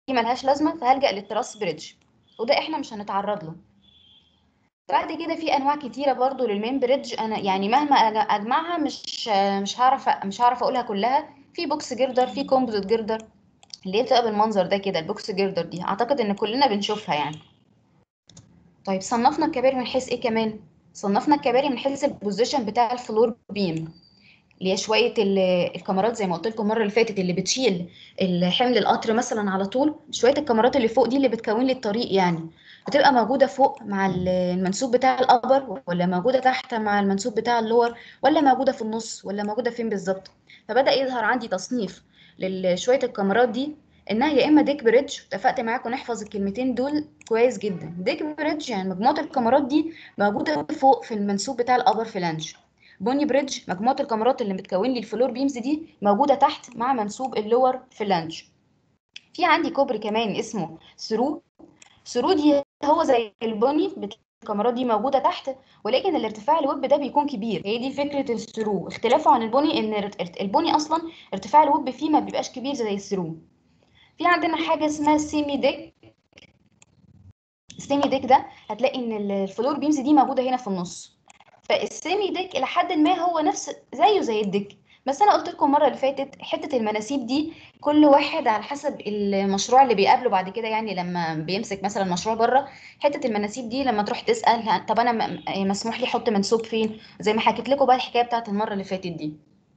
ملهاش لازمه فهلجأ للتراس بريدج وده احنا مش هنتعرض له بعد كده في انواع كتيره برضو للمين بريدج انا يعني مهما أج- اجمعها مش مش هعرف مش هعرف اقولها كلها في بوكس جردر في كومبوزيت جردر اللي هي بتبقى بالمنظر ده كده البوكس جردر دي اعتقد ان كلنا بنشوفها يعني طيب صنفنا الكباري من حيث ايه كمان صنفنا الكباري من حيث البوزيشن بتاع الفلور بيم اللي هي شويه ال- الكاميرات زي ما قلت لكم المره اللي فاتت اللي بتشيل الحمل القطر مثلا على طول شويه الكاميرات اللي فوق دي اللي بتكون لي الطريق يعني بتبقى موجوده فوق مع ال- المنسوب بتاع الابر ولا موجوده تحت مع المنسوب بتاع اللور ولا موجوده في النص ولا موجوده فين بالظبط فبدا يظهر عندي تصنيف لشويه الكاميرات دي انها يا اما ديك بريدج اتفقت معاكم نحفظ الكلمتين دول كويس جدا ديك بريدج يعني مجموعه الكاميرات دي موجوده فوق في المنسوب بتاع الابر فلانج بوني بريدج مجموعه الكاميرات اللي بتكون لي الفلور بيمز دي موجوده تحت مع منسوب اللور فلانج في عندي كوبري كمان اسمه ثرو ثرو دي هو زي البوني بت- الكاميرات دي موجوده تحت ولكن الارتفاع الويب ده بيكون كبير هي دي فكره الثرو اختلافه عن البوني ان ارت- ارت- البوني اصلا ارتفاع الويب فيه ما بيبقاش كبير زي الثرو في عندنا حاجه اسمها سيمي ديك السيمي ديك ده هتلاقي ان الفلور بيمز دي موجوده هنا في النص فالسيمي ديك الى حد ما هو نفس زيه زي الديك بس انا قلت لكم المره اللي فاتت حته المناسيب دي كل واحد على حسب المشروع اللي بيقابله بعد كده يعني لما بيمسك مثلا مشروع بره حته المناسيب دي لما تروح تسال ها، طب انا م- م- مسموح لي احط منسوب فين زي ما حكيت لكم بقى الحكايه بتاعت المره اللي فاتت دي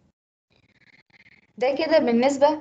ده كده بالنسبه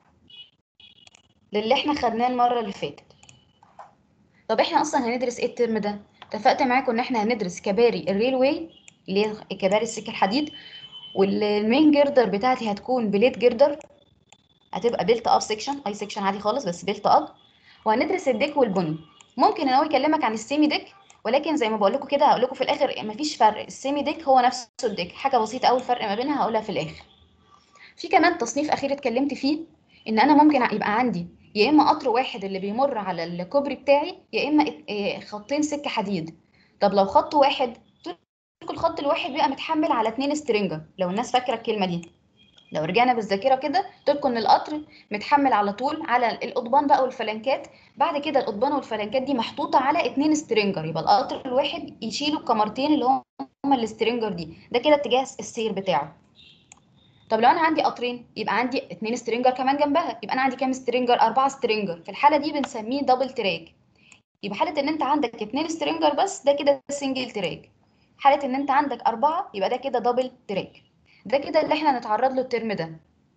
للي احنا خدناه المره اللي فاتت طب احنا اصلا هندرس ايه الترم ده اتفقت معاكم ان احنا هندرس كباري الريلوي اللي هي كباري السكه الحديد والمين جردر بتاعتي هتكون بليت جردر هتبقى بيلت اب سيكشن اي سيكشن عادي خالص بس بيلت اب وهندرس الديك والبني ممكن ان هو يكلمك عن السيمي ديك ولكن زي ما بقول لكم كده هقول لكم في الاخر مفيش فرق السيمي ديك هو نفسه الديك حاجه بسيطه قوي الفرق ما بينها هقولها في الاخر في كمان تصنيف اخير اتكلمت فيه ان انا ممكن يبقى عندي يا اما قطر واحد اللي بيمر على الكوبري بتاعي يا اما إيه خطين سكه حديد طب لو خط واحد كل الخط الواحد بيبقى متحمل على اتنين سترينجر لو الناس فاكره الكلمه دي لو رجعنا بالذاكره كده قلت ان القطر متحمل على طول على القضبان بقى والفلنكات بعد كده القضبان والفلنكات دي محطوطه على اتنين سترينجر يبقى القطر الواحد يشيلوا الكمرتين اللي هم السترينجر دي ده كده اتجاه السير بتاعه طب لو انا عندي قطرين يبقى عندي اتنين سترينجر كمان جنبها يبقى انا عندي كام سترينجر اربعه سترينجر في الحاله دي بنسميه دبل تراك يبقى حاله ان انت عندك اتنين سترينجر بس ده كده سنجل تراك حاله ان انت عندك اربعه يبقى ده كده دبل تراك ده كده اللي احنا هنتعرض له الترم ده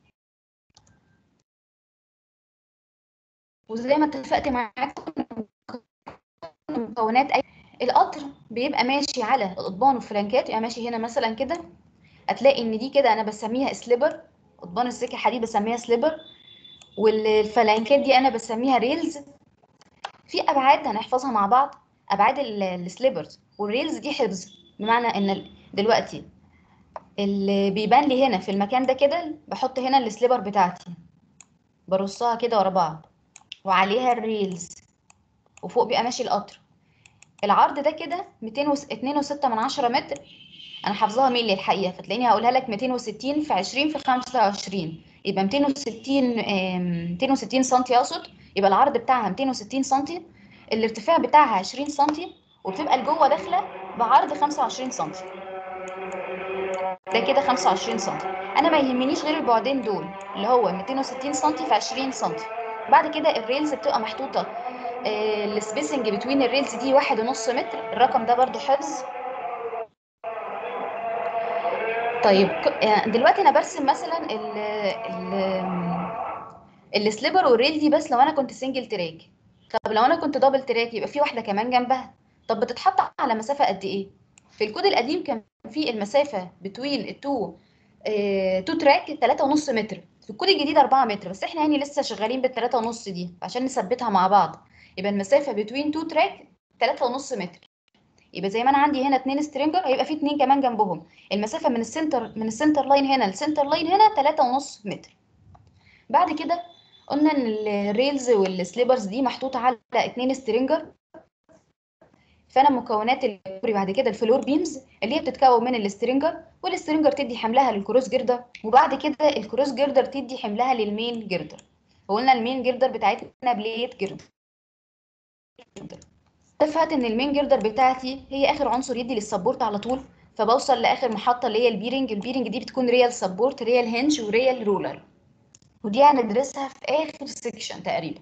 وزي ما اتفقت معاكم مكونات اي القطر بيبقى ماشي على القضبان والفلانكات يعني ماشي هنا مثلا كده هتلاقي ان دي كده انا بسميها سليبر قضبان السكه حديد بسميها سليبر والفلانكات دي انا بسميها ريلز في ابعاد هنحفظها مع بعض ابعاد السليبرز والريلز دي حفظ بمعنى ان دلوقتي اللي بيبان لي هنا في المكان ده كده بحط هنا السليبر بتاعتي برصها كده ورا بعض وعليها الريلز وفوق بيبقى ماشي القطر العرض ده كده 202.6 من عشرة متر انا حافظاها ملي الحقيقه فتلاقيني هقولها لك 260 في 20 في 25 يبقى 260 260 سم اقصد يبقى العرض بتاعها 260 سم الارتفاع بتاعها 20 سم وبتبقى لجوه داخله بعرض 25 سم ده كده 25 سم انا ما يهمنيش غير البعدين دول اللي هو 260 سم في 20 سم بعد كده الريلز بتبقى محطوطه آه السبيسنج بتوين الريلز دي واحد ونص متر الرقم ده برضو حفظ طيب دلوقتي انا برسم مثلا ال ال السليبر والريل دي بس لو انا كنت سنجل تراك طب لو انا كنت دبل تراك يبقى في واحده كمان جنبها طب بتتحط على مسافه قد ايه في الكود القديم كان في المسافه بتوين التو اه تو تراك 3.5 متر في الكود الجديد 4 متر بس احنا يعني لسه شغالين بال 3.5 دي عشان نثبتها مع بعض يبقى المسافه بتوين تو تراك 3.5 متر يبقى زي ما انا عندي هنا اتنين سترينجر هيبقى في اتنين كمان جنبهم المسافه من السنتر من السنتر لاين هنا للسنتر لاين هنا تلاتة ونص متر بعد كده قلنا ان الريلز والسليبرز دي محطوطه على اتنين سترينجر فانا مكونات الكوبري بعد كده الفلور بيمز اللي هي بتتكون من السترينجر والسترينجر تدي حملها للكروس جردر وبعد كده الكروس جردر تدي حملها للمين جردر وقلنا المين جردر بتاعتنا بليت جردر اتفقت ان المين جردر بتاعتي هي اخر عنصر يدي للسبورت على طول فبوصل لاخر محطه اللي هي البيرنج البيرنج دي بتكون ريال سبورت ريال هنج وريال رولر ودي هندرسها في اخر سيكشن تقريبا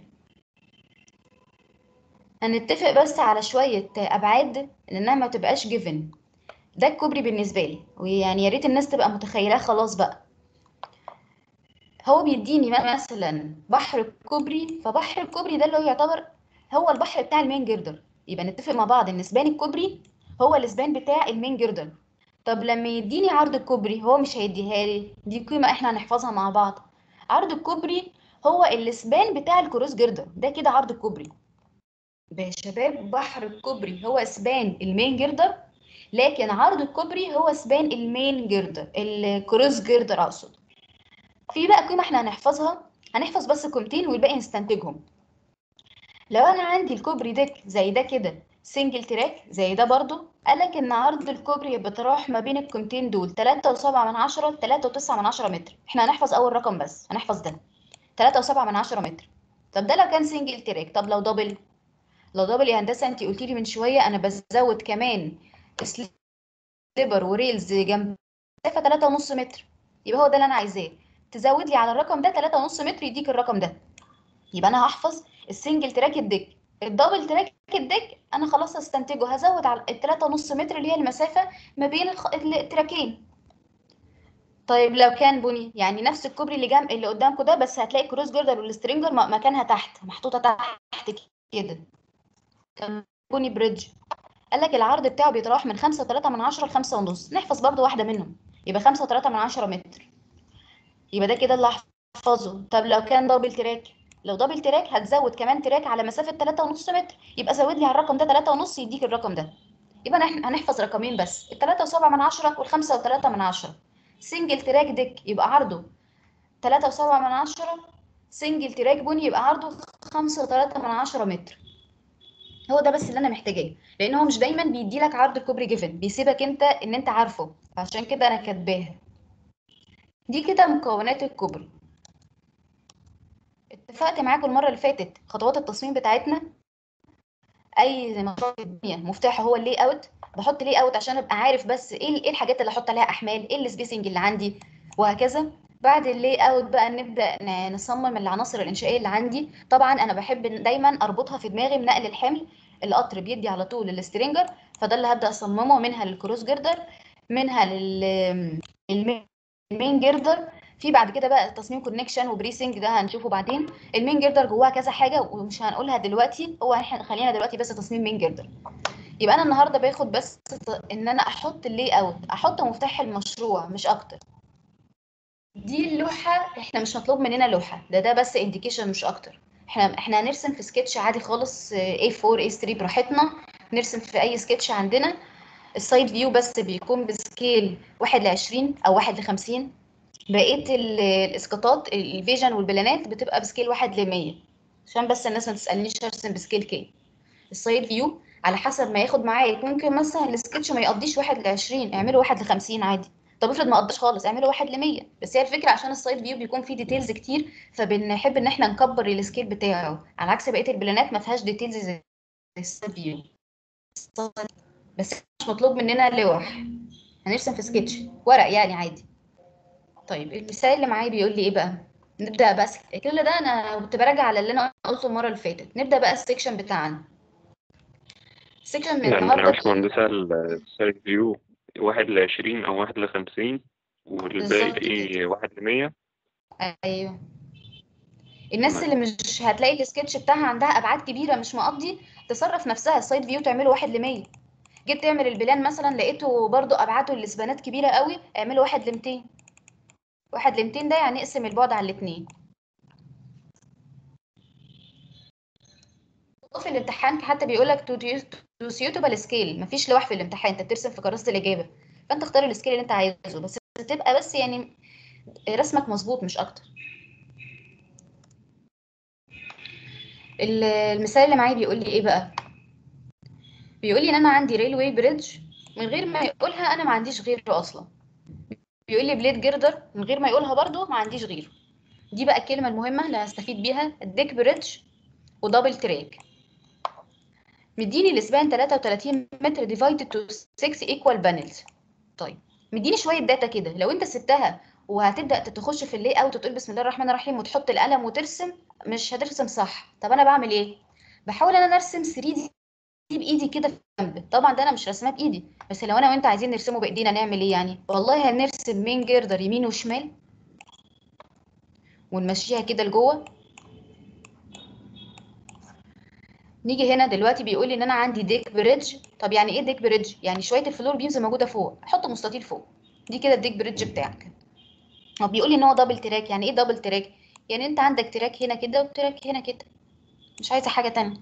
هنتفق بس على شويه ابعاد انها ما تبقاش جيفن ده الكوبري بالنسبه لي ويعني يا ريت الناس تبقى متخيلاه خلاص بقى هو بيديني مثلا بحر الكوبري فبحر الكوبري ده اللي هو يعتبر هو البحر بتاع المين جردر يبقى نتفق مع بعض ان سبان الكوبري هو السبان بتاع المين جردر طب لما يديني عرض الكوبري هو مش هيديها لي دي قيمه احنا هنحفظها مع بعض عرض الكوبري هو السبان بتاع الكروس جردر ده كده عرض الكوبري يبقى يا شباب بحر الكوبري هو سبان المين جردر لكن عرض الكوبري هو سبان المين جردر الكروس جردر اقصد في بقى قيمه احنا هنحفظها هنحفظ بس قيمتين والباقي نستنتجهم لو انا عندي الكوبري ده زي ده كده سنجل تراك زي ده برضو قالك ان عرض الكوبري بتراوح ما بين القيمتين دول 3.7 من عشرة 3.9 من عشرة متر احنا هنحفظ اول رقم بس هنحفظ ده 3.7 من عشرة متر طب ده لو كان سنجل تراك طب لو دبل لو دبل يا هندسه انت قلتي لي من شويه انا بزود كمان سليبر وريلز جنب مسافه 3.5 متر يبقى هو ده اللي انا عايزاه تزود لي على الرقم ده 3.5 متر يديك الرقم ده يبقى انا هحفظ السنجل تراك الدك الدبل تراك الدك انا خلاص هستنتجه هزود على ال 3.5 متر اللي هي المسافه ما بين الخ... التراكين طيب لو كان بني يعني نفس الكوبري اللي جنب اللي قدامكم ده بس هتلاقي الكروس جردر والسترينجر مكانها تحت محطوطه تحت كده كان بني بريدج قال لك العرض بتاعه بيتراوح من 5.3 من 10 ل 5 ونص نحفظ برضو واحده منهم يبقى 5.3 من 10 متر يبقى ده كده اللي هحفظه طب لو كان دبل تراك لو دبل تراك هتزود كمان تراك على مسافه 3.5 متر يبقى زود لي على الرقم ده 3.5 يديك الرقم ده يبقى احنا هنحفظ رقمين بس ال 3.7 من 10 وال 5.3 من 10 سنجل تراك ديك يبقى عرضه 3.7 من 10 سنجل تراك بني يبقى عرضه 5.3 من 10 متر هو ده بس اللي انا محتاجاه لان هو مش دايما بيدي لك عرض الكوبري جيفن بيسيبك انت ان انت عارفه فعشان كده انا كاتباها دي كده مكونات الكوبري اتفقت معاكم المره اللي فاتت خطوات التصميم بتاعتنا اي مشروع في الدنيا مفتاحه هو اللي اوت بحط لي اوت عشان ابقى عارف بس ايه ايه الحاجات اللي احط عليها احمال ايه السبيسنج اللي عندي وهكذا بعد اللي اوت بقى نبدا نصمم العناصر الانشائيه اللي عندي طبعا انا بحب دايما اربطها في دماغي بنقل الحمل القطر بيدي على طول للسترينجر فده اللي هبدا اصممه منها للكروس جردر منها لل المين جردر في بعد كده بقى تصميم كونكشن وبريسنج ده هنشوفه بعدين المين جردر جواها كذا حاجه ومش هنقولها دلوقتي هو احنا خلينا دلوقتي بس تصميم مين جردر يبقى انا النهارده باخد بس ان انا احط اللي اوت احط مفتاح المشروع مش اكتر دي اللوحه احنا مش مطلوب مننا لوحه ده ده بس انديكيشن مش اكتر احنا احنا هنرسم في سكتش عادي خالص A4 A3 براحتنا نرسم في اي سكتش عندنا السايد فيو بس بيكون بسكيل 1 ل 20 او 1 ل 50 بقيه الاسقاطات الفيجن والبلانات بتبقى بسكيل 1 ل 100 عشان بس الناس ما تسالنيش ارسم بسكيل كام السايد فيو على حسب ما ياخد معاك ممكن مثلا السكتش ما يقضيش 1 ل 20 اعمله 1 ل 50 عادي طب افرض ما قضاش خالص اعمله 1 ل 100 بس هي الفكره عشان السايد فيو بيكون فيه ديتيلز كتير فبنحب ان احنا نكبر السكيل بتاعه على عكس بقيه البلانات ما فيهاش ديتيلز زي السايد فيو بس مش مطلوب مننا لوح هنرسم في سكتش ورق يعني عادي طيب المثال اللي معايا بيقول لي ايه بقى نبدا بس كل ده انا كنت براجع على اللي انا قلته المره اللي فاتت نبدا بقى السكشن بتاعنا السكشن من يعني يا النهارده باشمهندسة السايد فيو واحد لعشرين أو واحد لخمسين والباقي بالظبط إيه واحد لمية ايوه الناس تمام. اللي مش هتلاقي السكتش بتاعها عندها ابعاد كبيره مش مقضي تصرف نفسها السايد فيو تعمله واحد ل 100 جيت تعمل البلان مثلا لقيته برضو ابعاده الاسبانات كبيره قوي اعمله واحد ل 200 واحد ل 200 ده يعني اقسم البعد على الاثنين في الامتحان حتى بيقول لك تو سيوتبل سكيل مفيش لوح في الامتحان انت بترسم في كراسه الاجابه فانت اختار السكيل اللي انت عايزه بس تبقى بس يعني رسمك مظبوط مش اكتر ال- المثال اللي معايا بيقول لي ايه بقى بيقول لي ان انا عندي ريلوي بريدج من غير ما يقولها انا ما عنديش غيره اصلا بيقول لي بليد جردر من غير ما يقولها برضو ما عنديش غيره دي بقى الكلمه المهمه اللي هستفيد بيها الديك بريدج ودبل تراك مديني الاسبان 33 متر ديفايدد تو 6 ايكوال بانلز طيب مديني شويه داتا كده لو انت سبتها وهتبدا تخش في اللاي اوت وتقول بسم الله الرحمن الرحيم وتحط القلم وترسم مش هترسم صح طب انا بعمل ايه بحاول انا ارسم 3 دي بايدي كده في جنب طبعا ده انا مش رسماه بايدي بس لو انا وانت عايزين نرسمه بايدينا نعمل ايه يعني والله هنرسم مين جردر يمين وشمال ونمشيها كده لجوه نيجي هنا دلوقتي بيقول لي ان انا عندي ديك بريدج طب يعني ايه ديك بريدج يعني شويه الفلور بيمز موجوده فوق احط مستطيل فوق دي كده الديك بريدج بتاعك هو بيقول لي ان هو دبل تراك يعني ايه دبل تراك يعني انت عندك تراك هنا كده وتراك هنا كده مش عايزه حاجه تانية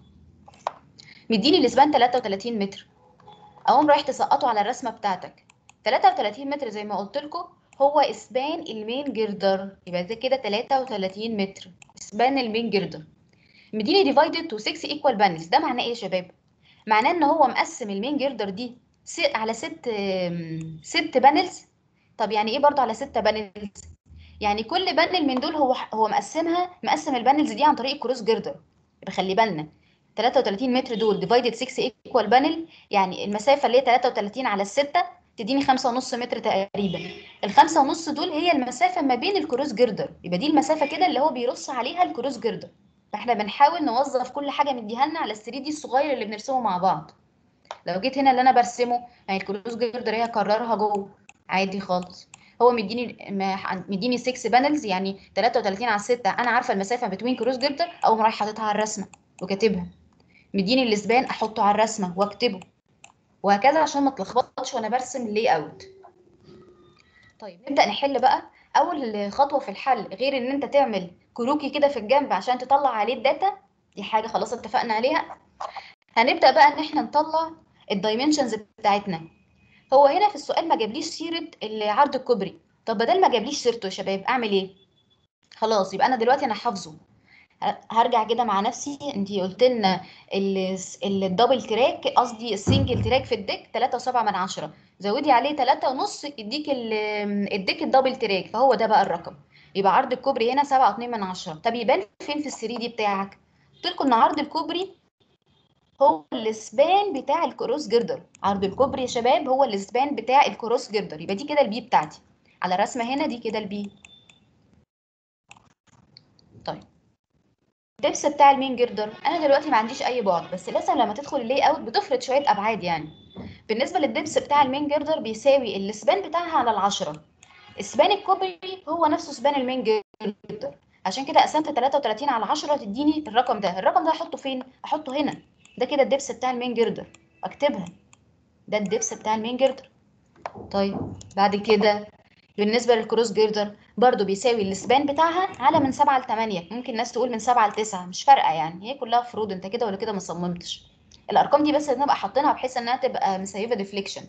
مديني الاسبان 33 متر اقوم رايح تسقطه على الرسمه بتاعتك 33 متر زي ما قلت لكم هو اسبان المين جردر يبقى ده كده 33 متر اسبان المين جردر مديني ديفايدد تو 6 ايكوال بانلز ده معناه ايه يا شباب معناه ان هو مقسم المين جردر دي س- على ست ست بانلز طب يعني ايه برضو على ستة بانلز يعني كل بانل من دول هو هو مقسمها مقسم البانلز دي عن طريق الكروس جردر يبقى خلي بالنا 33 متر دول ديفايدد 6 ايكوال بانل يعني المسافه اللي هي 33 على الستة تديني 5.5 متر تقريبا الخمسة ونص دول هي المسافه ما بين الكروس جردر يبقى دي المسافه كده اللي هو بيرص عليها الكروس جردر فاحنا بنحاول نوظف كل حاجه مديها لنا على ال 3 دي الصغير اللي بنرسمه مع بعض لو جيت هنا اللي انا برسمه يعني الكروس جردر هي هكررها جوه عادي خالص هو مديني ما- مديني 6 بانلز يعني 33 على 6 انا عارفه المسافه بين كروس جردر اقوم رايح حاططها على الرسمه وكاتبها مديني الاسبان احطه على الرسمه واكتبه وهكذا عشان ما اتلخبطش وانا برسم اللي اوت طيب نبدا نحل بقى اول خطوه في الحل غير ان انت تعمل كروكي كده في الجنب عشان تطلع عليه الداتا دي حاجه خلاص اتفقنا عليها هنبدا بقى ان احنا نطلع الدايمنشنز بتاعتنا هو هنا في السؤال ما جابليش سيره العرض الكبري طب بدل ما جابليش سيرته يا شباب اعمل ايه خلاص يبقى انا دلوقتي انا حافظه ه- هرجع كده مع نفسي انت قلت لنا ال- الدبل تراك قصدي السنجل تراك في الديك 3.7 من عشرة زودي عليه 3 ونص يديك ال- الديك الدبل تراك فهو ده بقى الرقم يبقى عرض الكوبري هنا 7.2 من عشرة طب يبان فين في ال 3 دي بتاعك قلت لكم ان عرض الكوبري هو السبان بتاع الكروس جردر عرض الكوبري يا شباب هو السبان بتاع الكروس جردر يبقى دي كده البي بتاعتي على الرسمه هنا دي كده البي طيب الدبس بتاع المين جردر انا دلوقتي ما عنديش اي بعد بس لازم لما تدخل اللاي اوت بتفرض شويه ابعاد يعني بالنسبه للدبس بتاع المين جردر بيساوي السبان بتاعها على العشرة سبان الكوبري هو نفسه سبان المين جردر عشان كده قسمت 33 على 10 تديني الرقم ده الرقم ده احطه فين احطه هنا ده كده الدبس بتاع المين جردر اكتبها ده الدبس بتاع المين جردر طيب بعد كده بالنسبه للكروس جيردر برضو بيساوي السبان بتاعها على من 7 ل 8 ممكن ناس تقول من 7 ل 9 مش فارقه يعني هي كلها فروض انت كده ولا كده ما صممتش الارقام دي بس نبقى حاطينها بحيث انها تبقى مسيبه ديفليكشن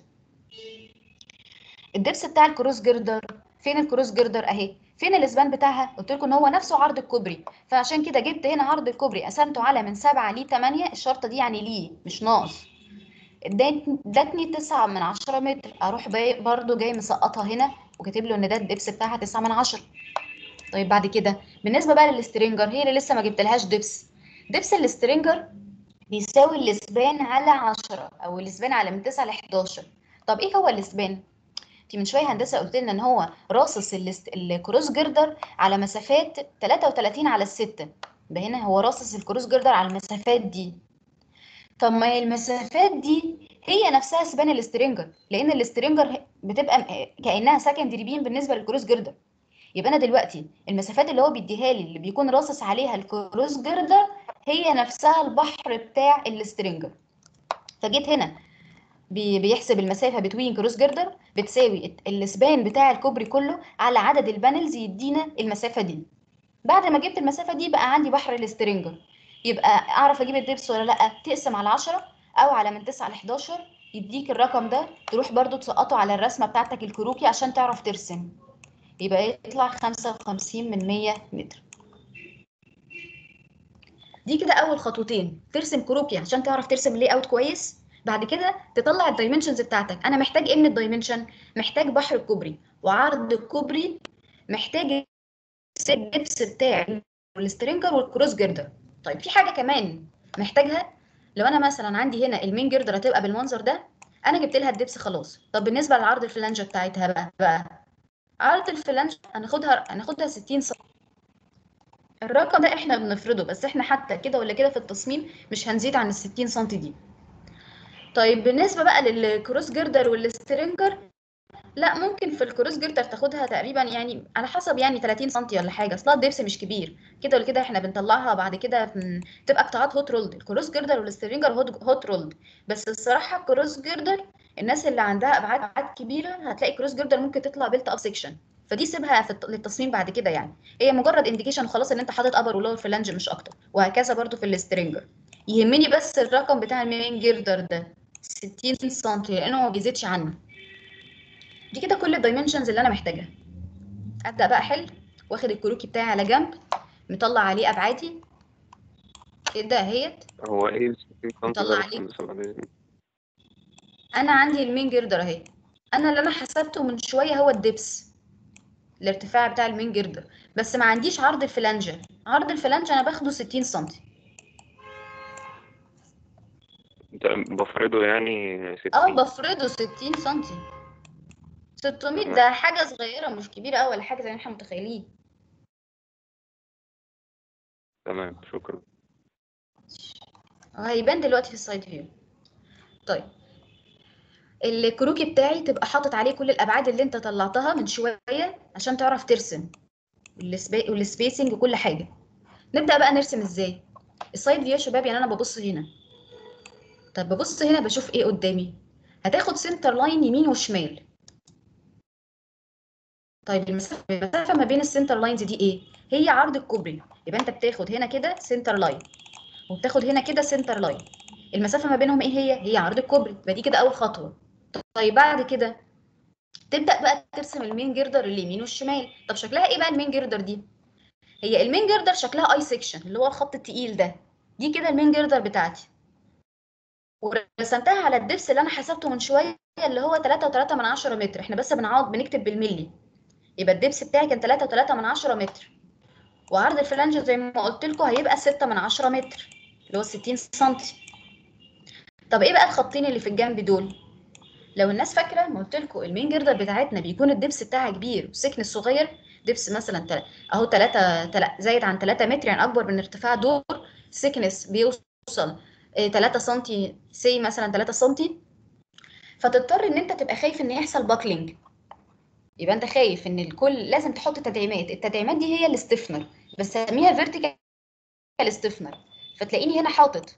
الدبس بتاع الكروس جيردر فين الكروس جيردر اهي فين الاسبان بتاعها قلت لكم ان هو نفسه عرض الكوبري فعشان كده جبت هنا عرض الكوبري قسمته على من 7 ل 8 الشرطه دي يعني ليه مش ناقص اداني ادتني 9 من 10 متر اروح باي برضو جاي مسقطها هنا وكاتب له ان ده الدبس بتاعها 9 من 10 طيب بعد كده بالنسبه بقى للسترينجر هي اللي لسه ما جبتلهاش دبس دبس السترينجر بيساوي الاسبان على 10 او الاسبان على من 9 ل 11 طب ايه هو الاسبان انت من شويه هندسه قلت لنا ان هو راصص الاست- الكروس جردر على مسافات 33 على الستة يبقى هنا هو راصص الكروس جردر على المسافات دي طب ما هي المسافات دي هي نفسها سبان السترينجر لان السترينجر بتبقى م- كانها سكندري بيم بالنسبه للكروس جردر يبقى انا دلوقتي المسافات اللي هو بيديها لي اللي بيكون راصص عليها الكروس جردر هي نفسها البحر بتاع السترينجر فجيت هنا بي- بيحسب المسافه بتوين كروس جردر بتساوي السبان بتاع الكوبري كله على عدد البانلز يدينا المسافه دي بعد ما جبت المسافه دي بقى عندي بحر السترينجر يبقى اعرف اجيب الدبس ولا لا تقسم على 10 او على من 9 ل 11 يديك الرقم ده تروح برضو تسقطه على الرسمه بتاعتك الكروكي عشان تعرف ترسم يبقى يطلع 55 من 100 متر دي كده اول خطوتين ترسم كروكي عشان تعرف ترسم لي اوت كويس بعد كده تطلع الدايمنشنز بتاعتك انا محتاج ايه من الدايمنشن محتاج بحر الكوبري وعرض الكوبري محتاج الدبس بتاعي والسترينجر والكروس جردر طيب في حاجه كمان محتاجها لو انا مثلا عندي هنا المين جردر هتبقى بالمنظر ده انا جبت لها الدبس خلاص طب بالنسبه لعرض الفلانجه بتاعتها بقى بقى عرض الفلانجه هناخدها هناخدها 60 سم الرقم ده احنا بنفرضه بس احنا حتى كده ولا كده في التصميم مش هنزيد عن ال 60 سم دي طيب بالنسبه بقى للكروس جردر والسترينجر لا ممكن في الكروس جردر تاخدها تقريبا يعني على حسب يعني 30 سم ولا حاجه اصلا الدبس مش كبير كده ولا كده احنا بنطلعها بعد كده في- تبقى قطاعات هوت رولد الكروس جردر والسترينجر هوت هوت رولد بس الصراحه الكروس جردر الناس اللي عندها ابعاد كبيره هتلاقي كروس جردر ممكن تطلع بيلت اب سيكشن فدي سيبها في الت- للتصميم بعد كده يعني هي مجرد انديكيشن وخلاص ان انت حاطط ابر ولور في اللانج مش اكتر وهكذا برضو في السترينجر يهمني بس الرقم بتاع المين جردر ده 60 سم لانه ما بيزيدش عنه دي كده كل الدايمنشنز اللي انا محتاجها ابدا بقى احل واخد الكروكي بتاعي على جنب مطلع عليه ابعادي كده اهيت هو ايه 60 سم نطلع ده يا عليه. باشمهندس بعد إذنك؟ انا عندي المين جردر اهي انا اللي انا حسبته من شويه هو الدبس الارتفاع بتاع المين جردر بس ما عنديش عرض الفلانجه عرض الفلانجه انا باخده 60 سم ده بفرضه يعني 60 اه بفرضه 60 سم 600 ده حاجه صغيره مش كبيره قوي ولا حاجه زي ما احنا متخيلين تمام شكرا هيبان دلوقتي في السايد فيو طيب الكروكي بتاعي تبقى حاطط عليه كل الابعاد اللي انت طلعتها من شويه عشان تعرف ترسم والسبي... والسبيسنج وكل حاجه نبدا بقى نرسم ازاي السايد فيو يا شباب يعني انا ببص هنا طب ببص هنا بشوف ايه قدامي هتاخد سنتر لاين يمين وشمال طيب المسافه المسافه ما بين السنتر لاينز دي ايه هي عرض الكوبري يبقى انت بتاخد هنا كده سنتر لاين وبتاخد هنا كده سنتر لاين المسافه ما بينهم ايه هي هي عرض الكوبري يبقى دي كده اول خطوه طيب بعد كده تبدا بقى ترسم المين جردر اليمين والشمال طب شكلها ايه بقى المين جردر دي هي المين جردر شكلها اي سيكشن اللي هو الخط التقيل ده دي كده المين جردر بتاعتي ورسمتها على الدبس اللي انا حسبته من شويه اللي هو 3.3 من 10 متر احنا بس بنعوض بنكتب بالملي يبقى الدبس بتاعي كان 3.3 من 10 متر وعرض الفلانج زي ما قلت لكم هيبقى 6 من 10 متر اللي هو 60 سم طب ايه بقى الخطين اللي في الجنب دول لو الناس فاكره ما قلت لكم المين جردر بتاعتنا بيكون الدبس بتاعها كبير والسكن الصغير دبس مثلا تل... اهو 3 زايد عن 3 متر يعني اكبر من ارتفاع دور سكنس بيوصل 3 سم سي مثلا 3 سم فتضطر ان انت تبقى خايف ان يحصل باكلينج يبقى انت خايف ان الكل لازم تحط تدعيمات التدعيمات دي هي الاستفنر بسميها فيرتيكال استفنر فتلاقيني هنا حاطط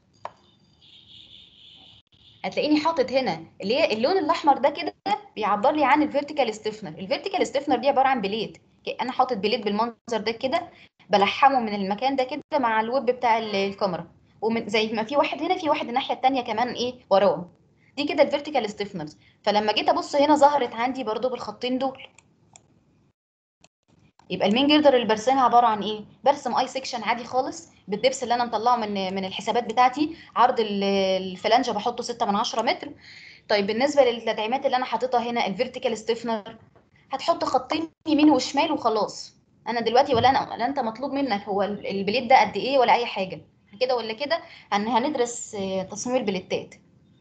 هتلاقيني حاطط هنا اللي هي اللون الاحمر ده كده بيعبر لي عن الفيرتيكال ستيفنر الفيرتيكال ستيفنر دي عباره عن بليد انا حاطط بليد بالمنظر ده كده بلحمه من المكان ده كده مع الويب بتاع الكاميرا ومن زي ما في واحد هنا في واحد الناحيه الثانيه كمان ايه وراه دي كده الفيرتيكال ستيفنرز فلما جيت ابص هنا ظهرت عندي برضو بالخطين دول يبقى المين جردر اللي برسمها عباره عن ايه برسم اي سيكشن عادي خالص بالدبس اللي انا مطلعه من من الحسابات بتاعتي عرض الفلانجه بحطه 6 من 10 متر طيب بالنسبه للتدعيمات اللي انا حاططها هنا الفيرتيكال ستيفنر هتحط خطين يمين وشمال وخلاص انا دلوقتي ولا انا ولا انت مطلوب منك هو البليت ده قد ايه ولا اي حاجه كده ولا كده هندرس تصميم البليتات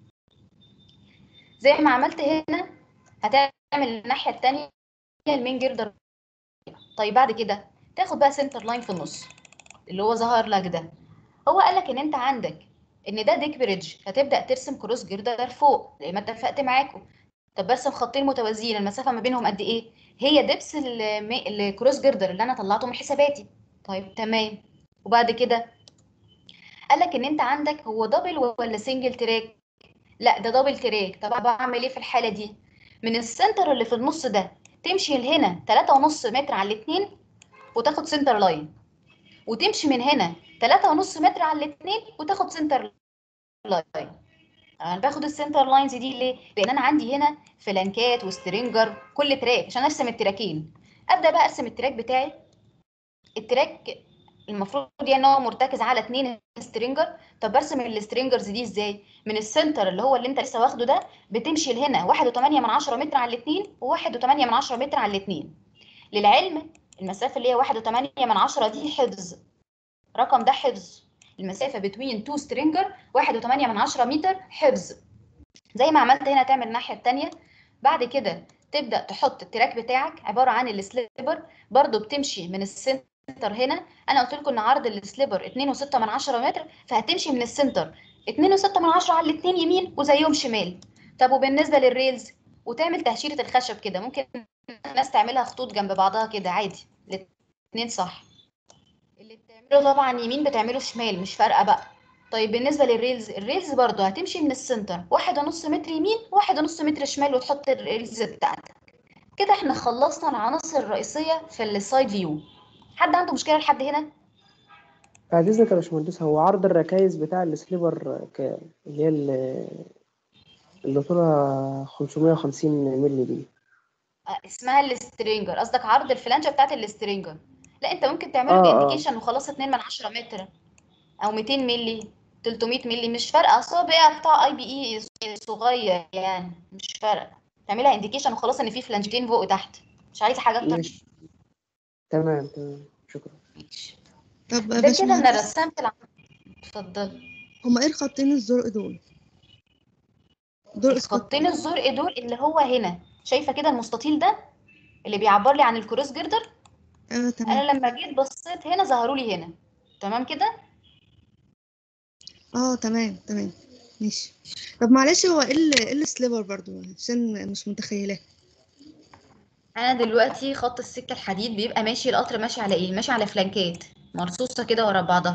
زي ما عملت هنا هتعمل الناحيه الثانيه المين جردر طيب بعد كده تاخد بقى سنتر لاين في النص اللي هو ظهر لك ده هو قال لك ان انت عندك ان ده ديك بريدج هتبدا ترسم كروس جردر فوق زي ما اتفقت معاكم طب برسم خطين متوازيين المسافه ما بينهم قد ايه هي دبس الكروس جردر اللي انا طلعته من حساباتي طيب تمام وبعد كده قال لك ان انت عندك هو دبل ولا سنجل تراك لا ده دبل تراك طب بعمل ايه في الحاله دي من السنتر اللي في النص ده تمشي لهنا 3.5 متر على الاثنين وتاخد سنتر لاين وتمشي من هنا 3.5 متر على الاثنين وتاخد سنتر لاين انا باخد السنتر لاينز دي ليه لان انا عندي هنا فلانكات وسترينجر كل تراك عشان ارسم التراكين ابدا بقى ارسم التراك بتاعي التراك المفروض يعني ان هو مرتكز على اثنين سترينجر طب برسم السترينجرز دي ازاي من السنتر اللي هو اللي انت لسه واخده ده بتمشي لهنا 1.8 من 10 متر على الاثنين و1.8 من 10 متر على الاثنين للعلم المسافه اللي هي واحد وتمانية من عشرة دي حفظ رقم ده حفظ المسافه بين تو سترينجر واحد وتمانية من عشرة متر حفظ زي ما عملت هنا تعمل الناحيه التانية بعد كده تبدا تحط التراك بتاعك عباره عن السليبر برضو بتمشي من السنتر هنا انا قلت لكم ان عرض السليبر 2.6 من عشرة متر فهتمشي من السنتر 2.6 من عشرة على الاثنين يمين وزيهم شمال طب وبالنسبه للريلز وتعمل تهشيره الخشب كده ممكن الناس تعملها خطوط جنب بعضها كده عادي الاثنين صح اللي بتعمله طبعا يمين بتعمله شمال مش فارقه بقى طيب بالنسبه للريلز الريلز برضو هتمشي من السنتر واحد ونص متر يمين واحد ونص متر شمال وتحط الريلز بتاعتك كده احنا خلصنا العناصر الرئيسيه في السايد فيو حد عنده مشكله لحد هنا بعد اذنك يا باشمهندس هو عرض الركايز بتاع السليبر ك... اللي هي ال- اللي طولها 550 مللي دي آه، اسمها السترينجر قصدك عرض الفلانجه بتاعت السترينجر لا انت ممكن تعمله آه، آه. بانديكيشن وخلاص 2 من 10 متر او 200 مللي 300 مللي مش فارقه اصل هو بقى قطاع اي بي اي صغير يعني مش فارقه تعملها انديكيشن وخلاص ان في فلانجتين فوق وتحت مش عايزه حاجه اكتر ماشي تمام تمام شكرا ماشي طب ده كده انا باشمهندس رسمت الع... اتفضل هما ايه الخطين الزرق دول دول اسقاط الخطين الزرق دول اللي هو هنا شايفه كده المستطيل ده اللي بيعبر لي عن الكروس جردر اه تمام انا لما جيت بصيت هنا ظهروا لي هنا تمام كده اه تمام تمام ماشي طب معلش هو ايه ال- ايه السليبر برضو عشان مش متخيلاه انا دلوقتي خط السكه الحديد بيبقى ماشي القطر ماشي على ايه ماشي على فلانكات مرصوصه كده ورا بعضها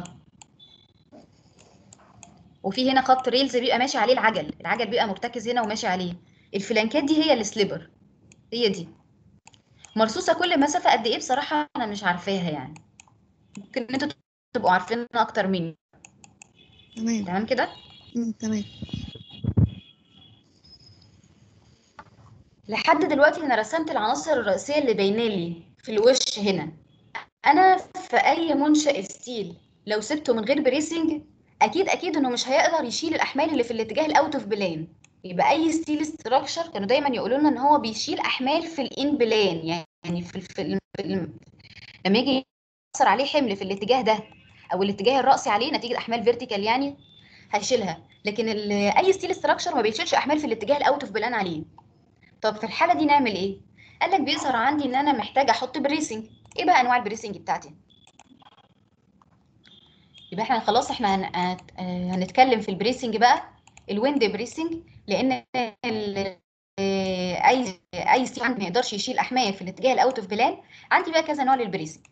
وفي هنا خط ريلز بيبقى ماشي عليه العجل العجل بيبقى مرتكز هنا وماشي عليه الفلانكات دي هي السليبر هي دي مرصوصه كل مسافه قد ايه بصراحه انا مش عارفاها يعني ممكن انتوا تبقوا عارفينها اكتر مني تمام تمام كده مم، تمام لحد دلوقتي انا رسمت العناصر الرئيسيه اللي باينه لي في الوش هنا انا في اي منشأ ستيل لو سبته من غير بريسنج اكيد اكيد انه مش هيقدر يشيل الاحمال اللي في الاتجاه الاوت اوف بلان يبقى اي ستيل ستراكشر كانوا دايما يقولوا لنا ان هو بيشيل احمال في الان بلان يعني في, ال- في, ال- في ال- لما يجي يأثر عليه حمل في الاتجاه ده او الاتجاه الرأسي عليه نتيجه احمال فيرتيكال يعني هيشيلها لكن ال- اي ستيل ستراكشر ما بيشيلش احمال في الاتجاه الاوت اوف بلان عليه طب في الحاله دي نعمل ايه قال لك بيظهر عندي ان انا محتاجه احط بريسنج ايه بقى انواع البريسنج بتاعتي يبقى احنا خلاص احنا هن- هت- آه، هنتكلم في البريسنج بقى الويند بريسنج لان ال- آه، اي اي ستيل عندي ما يقدرش يشيل احمال في الاتجاه الاوت اوف بلان عندي بقى كذا نوع للبريسنج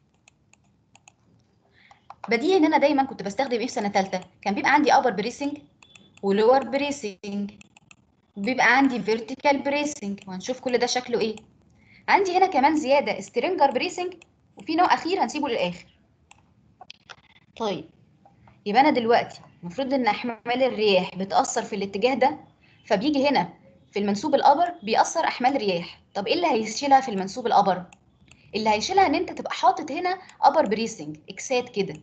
بديهي ان انا دايما كنت بستخدم ايه في سنه ثالثه كان بيبقى عندي ابر بريسنج ولور بريسنج بيبقى عندي فيرتيكال بريسنج وهنشوف كل ده شكله ايه عندي هنا كمان زياده سترينجر بريسنج وفي نوع اخير هنسيبه للاخر طيب يبقى انا دلوقتي المفروض ان احمال الرياح بتاثر في الاتجاه ده فبيجي هنا في المنسوب الابر بيأثر احمال رياح طب ايه اللي هيشيلها في المنسوب الابر اللي هيشيلها ان انت تبقى حاطط هنا ابر بريسنج اكسات كده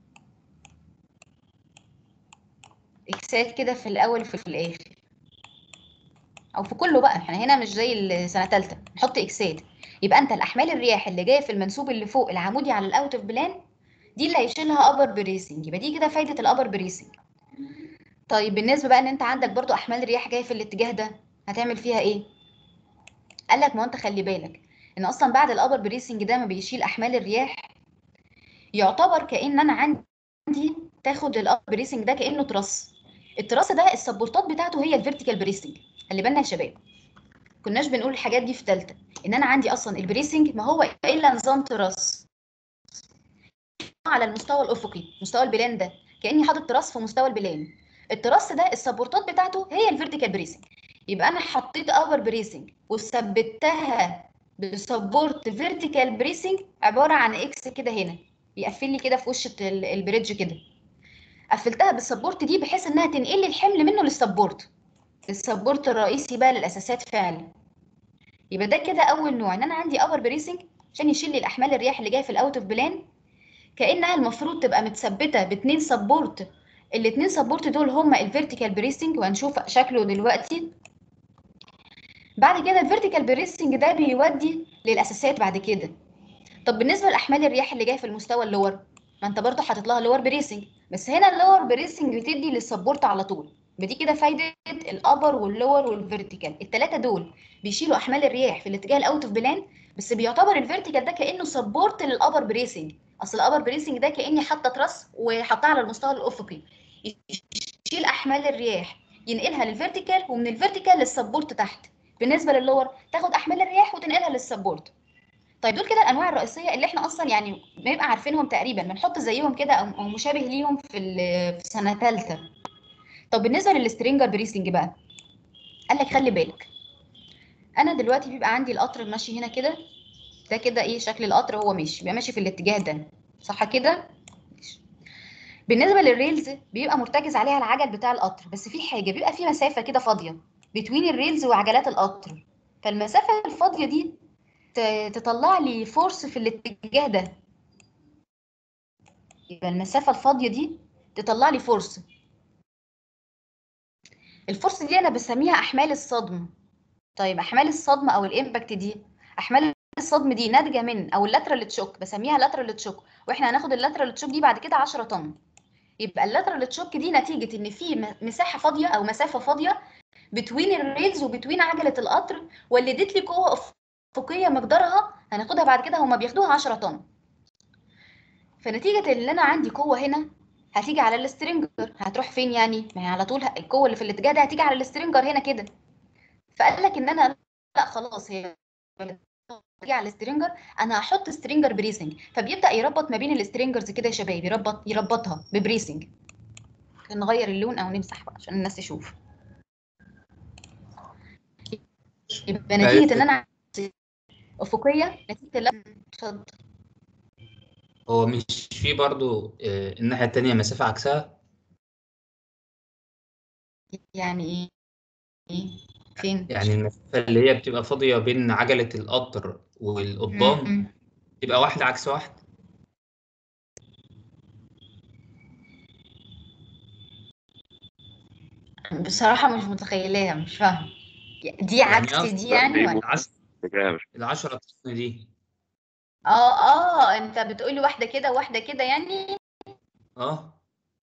اكسات كده في الاول وفي الاخر او في كله بقى احنا هنا مش زي السنه ثالثه نحط اكسات يبقى انت الاحمال الرياح اللي جايه في المنسوب اللي فوق العمودي على الاوت اوف بلان دي اللي هيشيلها ابر بريسنج يبقى دي كده فايده الابر بريسنج طيب بالنسبه بقى ان انت عندك برضو احمال رياح جايه في الاتجاه ده هتعمل فيها ايه قال لك ما هو انت خلي بالك ان اصلا بعد الابر بريسنج ده ما بيشيل احمال الرياح يعتبر كان انا عندي تاخد الابر بريسنج ده كانه تراس التراس ده السبورتات بتاعته هي الفيرتيكال بريسنج خلي بالنا يا شباب كناش بنقول الحاجات دي في ثالثه ان انا عندي اصلا البريسنج ما هو الا نظام تراس على المستوى الافقي مستوى البلان ده كاني حاطط تراس في مستوى البلان التراس ده السبورتات بتاعته هي الفيرتيكال بريسنج يبقى انا حطيت ابر بريسنج وثبتها بسبورت فيرتيكال بريسنج عباره عن اكس كده هنا بيقفل لي كده في وش ال- البريدج كده قفلتها بالسبورت دي بحيث انها تنقل لي الحمل منه للسبورت السبورت الرئيسي بقى للاساسات فعلا يبقى ده كده اول نوع ان انا عندي ابر بريسنج عشان يشيل لي الاحمال الرياح اللي جايه في الاوت اوف بلان كانها المفروض تبقى متثبته باتنين سبورت الاتنين سبورت دول هما الفيرتيكال بريسنج وهنشوف شكله دلوقتي بعد كده الفيرتيكال بريسنج ده بيودي للاساسات بعد كده طب بالنسبه لاحمال الرياح اللي جايه في المستوى اللور ما انت برضه حاطط لها لور بريسنج بس هنا اللور بريسنج بتدي للسبورت على طول بدي كده فايده الابر واللور والفيرتيكال الثلاثه دول بيشيلوا احمال الرياح في الاتجاه الاوت اوف بلان بس بيعتبر الفيرتيكال ده كانه سبورت للابر بريسنج اصل الابر بريسنج ده كاني حاطه تراس وحطها على المستوى الافقي يشيل احمال الرياح ينقلها للفيرتيكال ومن الفيرتيكال للسبورت تحت بالنسبه للور تاخد احمال الرياح وتنقلها للسبورت طيب دول كده الانواع الرئيسيه اللي احنا اصلا يعني بنبقى عارفينهم تقريبا بنحط زيهم كده او أو مشابه ليهم في ال- في سنه ثالثه طب بالنسبه للسترينجر بريسنج بقى قال لك خلي بالك انا دلوقتي بيبقى عندي القطر ماشي هنا كده ده كده ايه شكل القطر هو ماشي بيبقى ماشي في الاتجاه ده صح كده ماشي. بالنسبه للريلز بيبقى مرتكز عليها العجل بتاع القطر بس في حاجه بيبقى في مسافه كده فاضيه بين الريلز وعجلات القطر فالمسافه الفاضيه دي ت- تطلع لي فورس في الاتجاه ده يبقى المسافه الفاضيه دي تطلع لي فورس الفورس دي انا بسميها احمال الصدم طيب احمال الصدم او الامباكت دي احمال الصدم دي ناتجه من او اللاترال تشوك بسميها لاترال تشوك واحنا هناخد اللاترال تشوك دي بعد كده 10 طن يبقى اللاترال تشوك دي نتيجه ان في م- مساحه فاضيه او مسافه فاضيه بتوين الريلز وبتوين عجله القطر ولدت لي قوه افقيه مقدارها هناخدها بعد كده هما بياخدوها 10 طن فنتيجه ان انا عندي قوه هنا هتيجي على السترينجر هتروح فين يعني ما هي على طول ه- القوه اللي في الاتجاه ده هتيجي على السترينجر هنا كده فقال لك ان انا لا خلاص هي تيجي على السترينجر انا هحط سترينجر بريسنج فبيبدا يربط ما بين السترينجرز كده يا شباب يربط يربطها ببريسنج نغير اللون او نمسح بقى عشان الناس تشوف يبقى نتيجه ان انا افقيه نتيجه لا اتفضل هو مش في برضو آه، الناحية التانية مسافة عكسها يعني ايه ايه فين يعني المسافة اللي هي بتبقى فاضية بين عجلة القطر والقضبان م- م. تبقى واحدة عكس واحد بصراحه مش متخيلاها مش فاهمه دي يعني عكس أصلاً دي يعني دي ولا العشرة اتجاه مش العشرة طن دي اه اه انت بتقولي واحده كده واحده كده يعني اه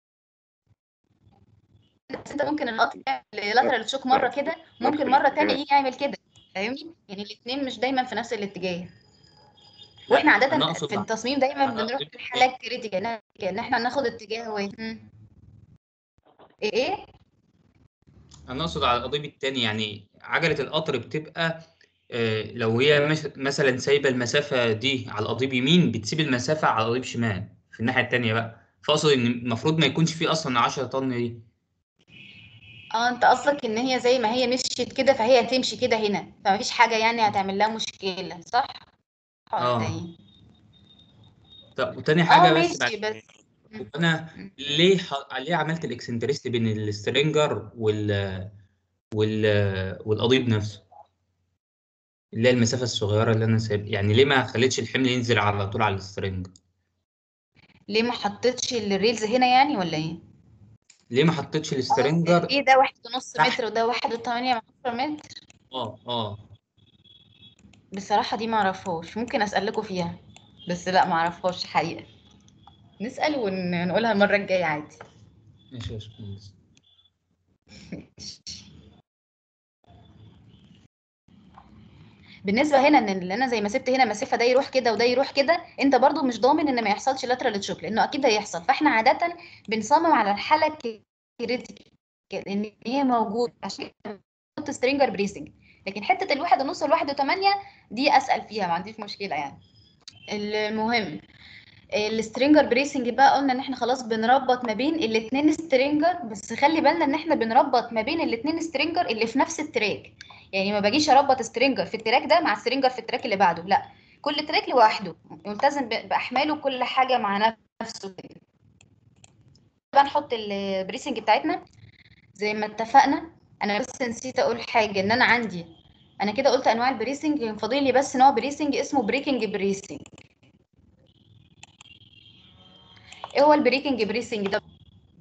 بس انت ممكن القطر يعمل لاترال تشوك مره كده ممكن مره تانية يجي يعمل كده فاهمني يعني الاثنين مش دايما في نفس الاتجاه واحنا أنا عاده أقصد في التصميم دايما أنا بنروح أقصد- للحالات كريتيكال ان احنا ناخد اتجاه واحد مم. ايه ايه أنا أقصد على القضيب التاني يعني عجلة القطر بتبقى آه، لو هي مش- مثلا سايبة المسافة دي على القضيب يمين بتسيب المسافة على القضيب شمال في الناحية التانية بقى فأقصد إن المفروض ما يكونش فيه أصلا 10 طن دي اه انت قصدك ان هي زي ما هي مشيت كده فهي هتمشي كده هنا فمفيش حاجه يعني هتعمل لها مشكله صح ولا آه. ايه طب وتاني اه حاجة بس ماشي بعد بس انا ليه ح... ليه عملت الاكسنتريست بين السترينجر وال وال والقضيب نفسه اللي هي المسافه الصغيره اللي انا سايب يعني ليه ما خليتش الحمل ينزل على طول على السترينجر ليه ما حطيتش الريلز هنا يعني ولا ايه ليه ما حطيتش اه السترينجر ايه ده واحد ونص تحت. متر وده واحد وثمانية من عشرة متر اه اه بصراحة دي معرفهاش ممكن أسألكوا فيها بس لا معرفهاش حقيقة نسأل ونقولها المرة الجاية عادي ماشي يا باشمهندس بالنسبة هنا ان اللي انا زي ما سبت هنا مسافة ده يروح كده وده يروح كده انت برضو مش ضامن ان ما يحصلش لاترال تشوك لانه اكيد هيحصل فاحنا عادة بنصمم على الحالة الكريتيكال ان هي موجودة عشان نحط سترينجر بريسنج لكن حتة الواحد ونص والواحد وثمانية دي اسأل فيها ما عنديش مشكلة يعني المهم السترينجر بريسنج بقى قلنا ان احنا خلاص بنربط ما بين الاتنين سترينجر بس خلي بالنا ان احنا بنربط ما بين الاتنين سترينجر اللي في نفس التراك يعني ما باجيش اربط سترينجر في التراك ده مع سترينجر في التراك اللي بعده لا كل تراك لوحده ملتزم ب- باحماله كل حاجه مع نفسه كده بقى نحط البريسنج بتاعتنا زي ما اتفقنا انا بس نسيت اقول حاجه ان انا عندي انا كده قلت انواع البريسنج فاضل لي بس نوع بريسنج اسمه بريكنج بريسنج ايه هو البريكنج بريسنج ده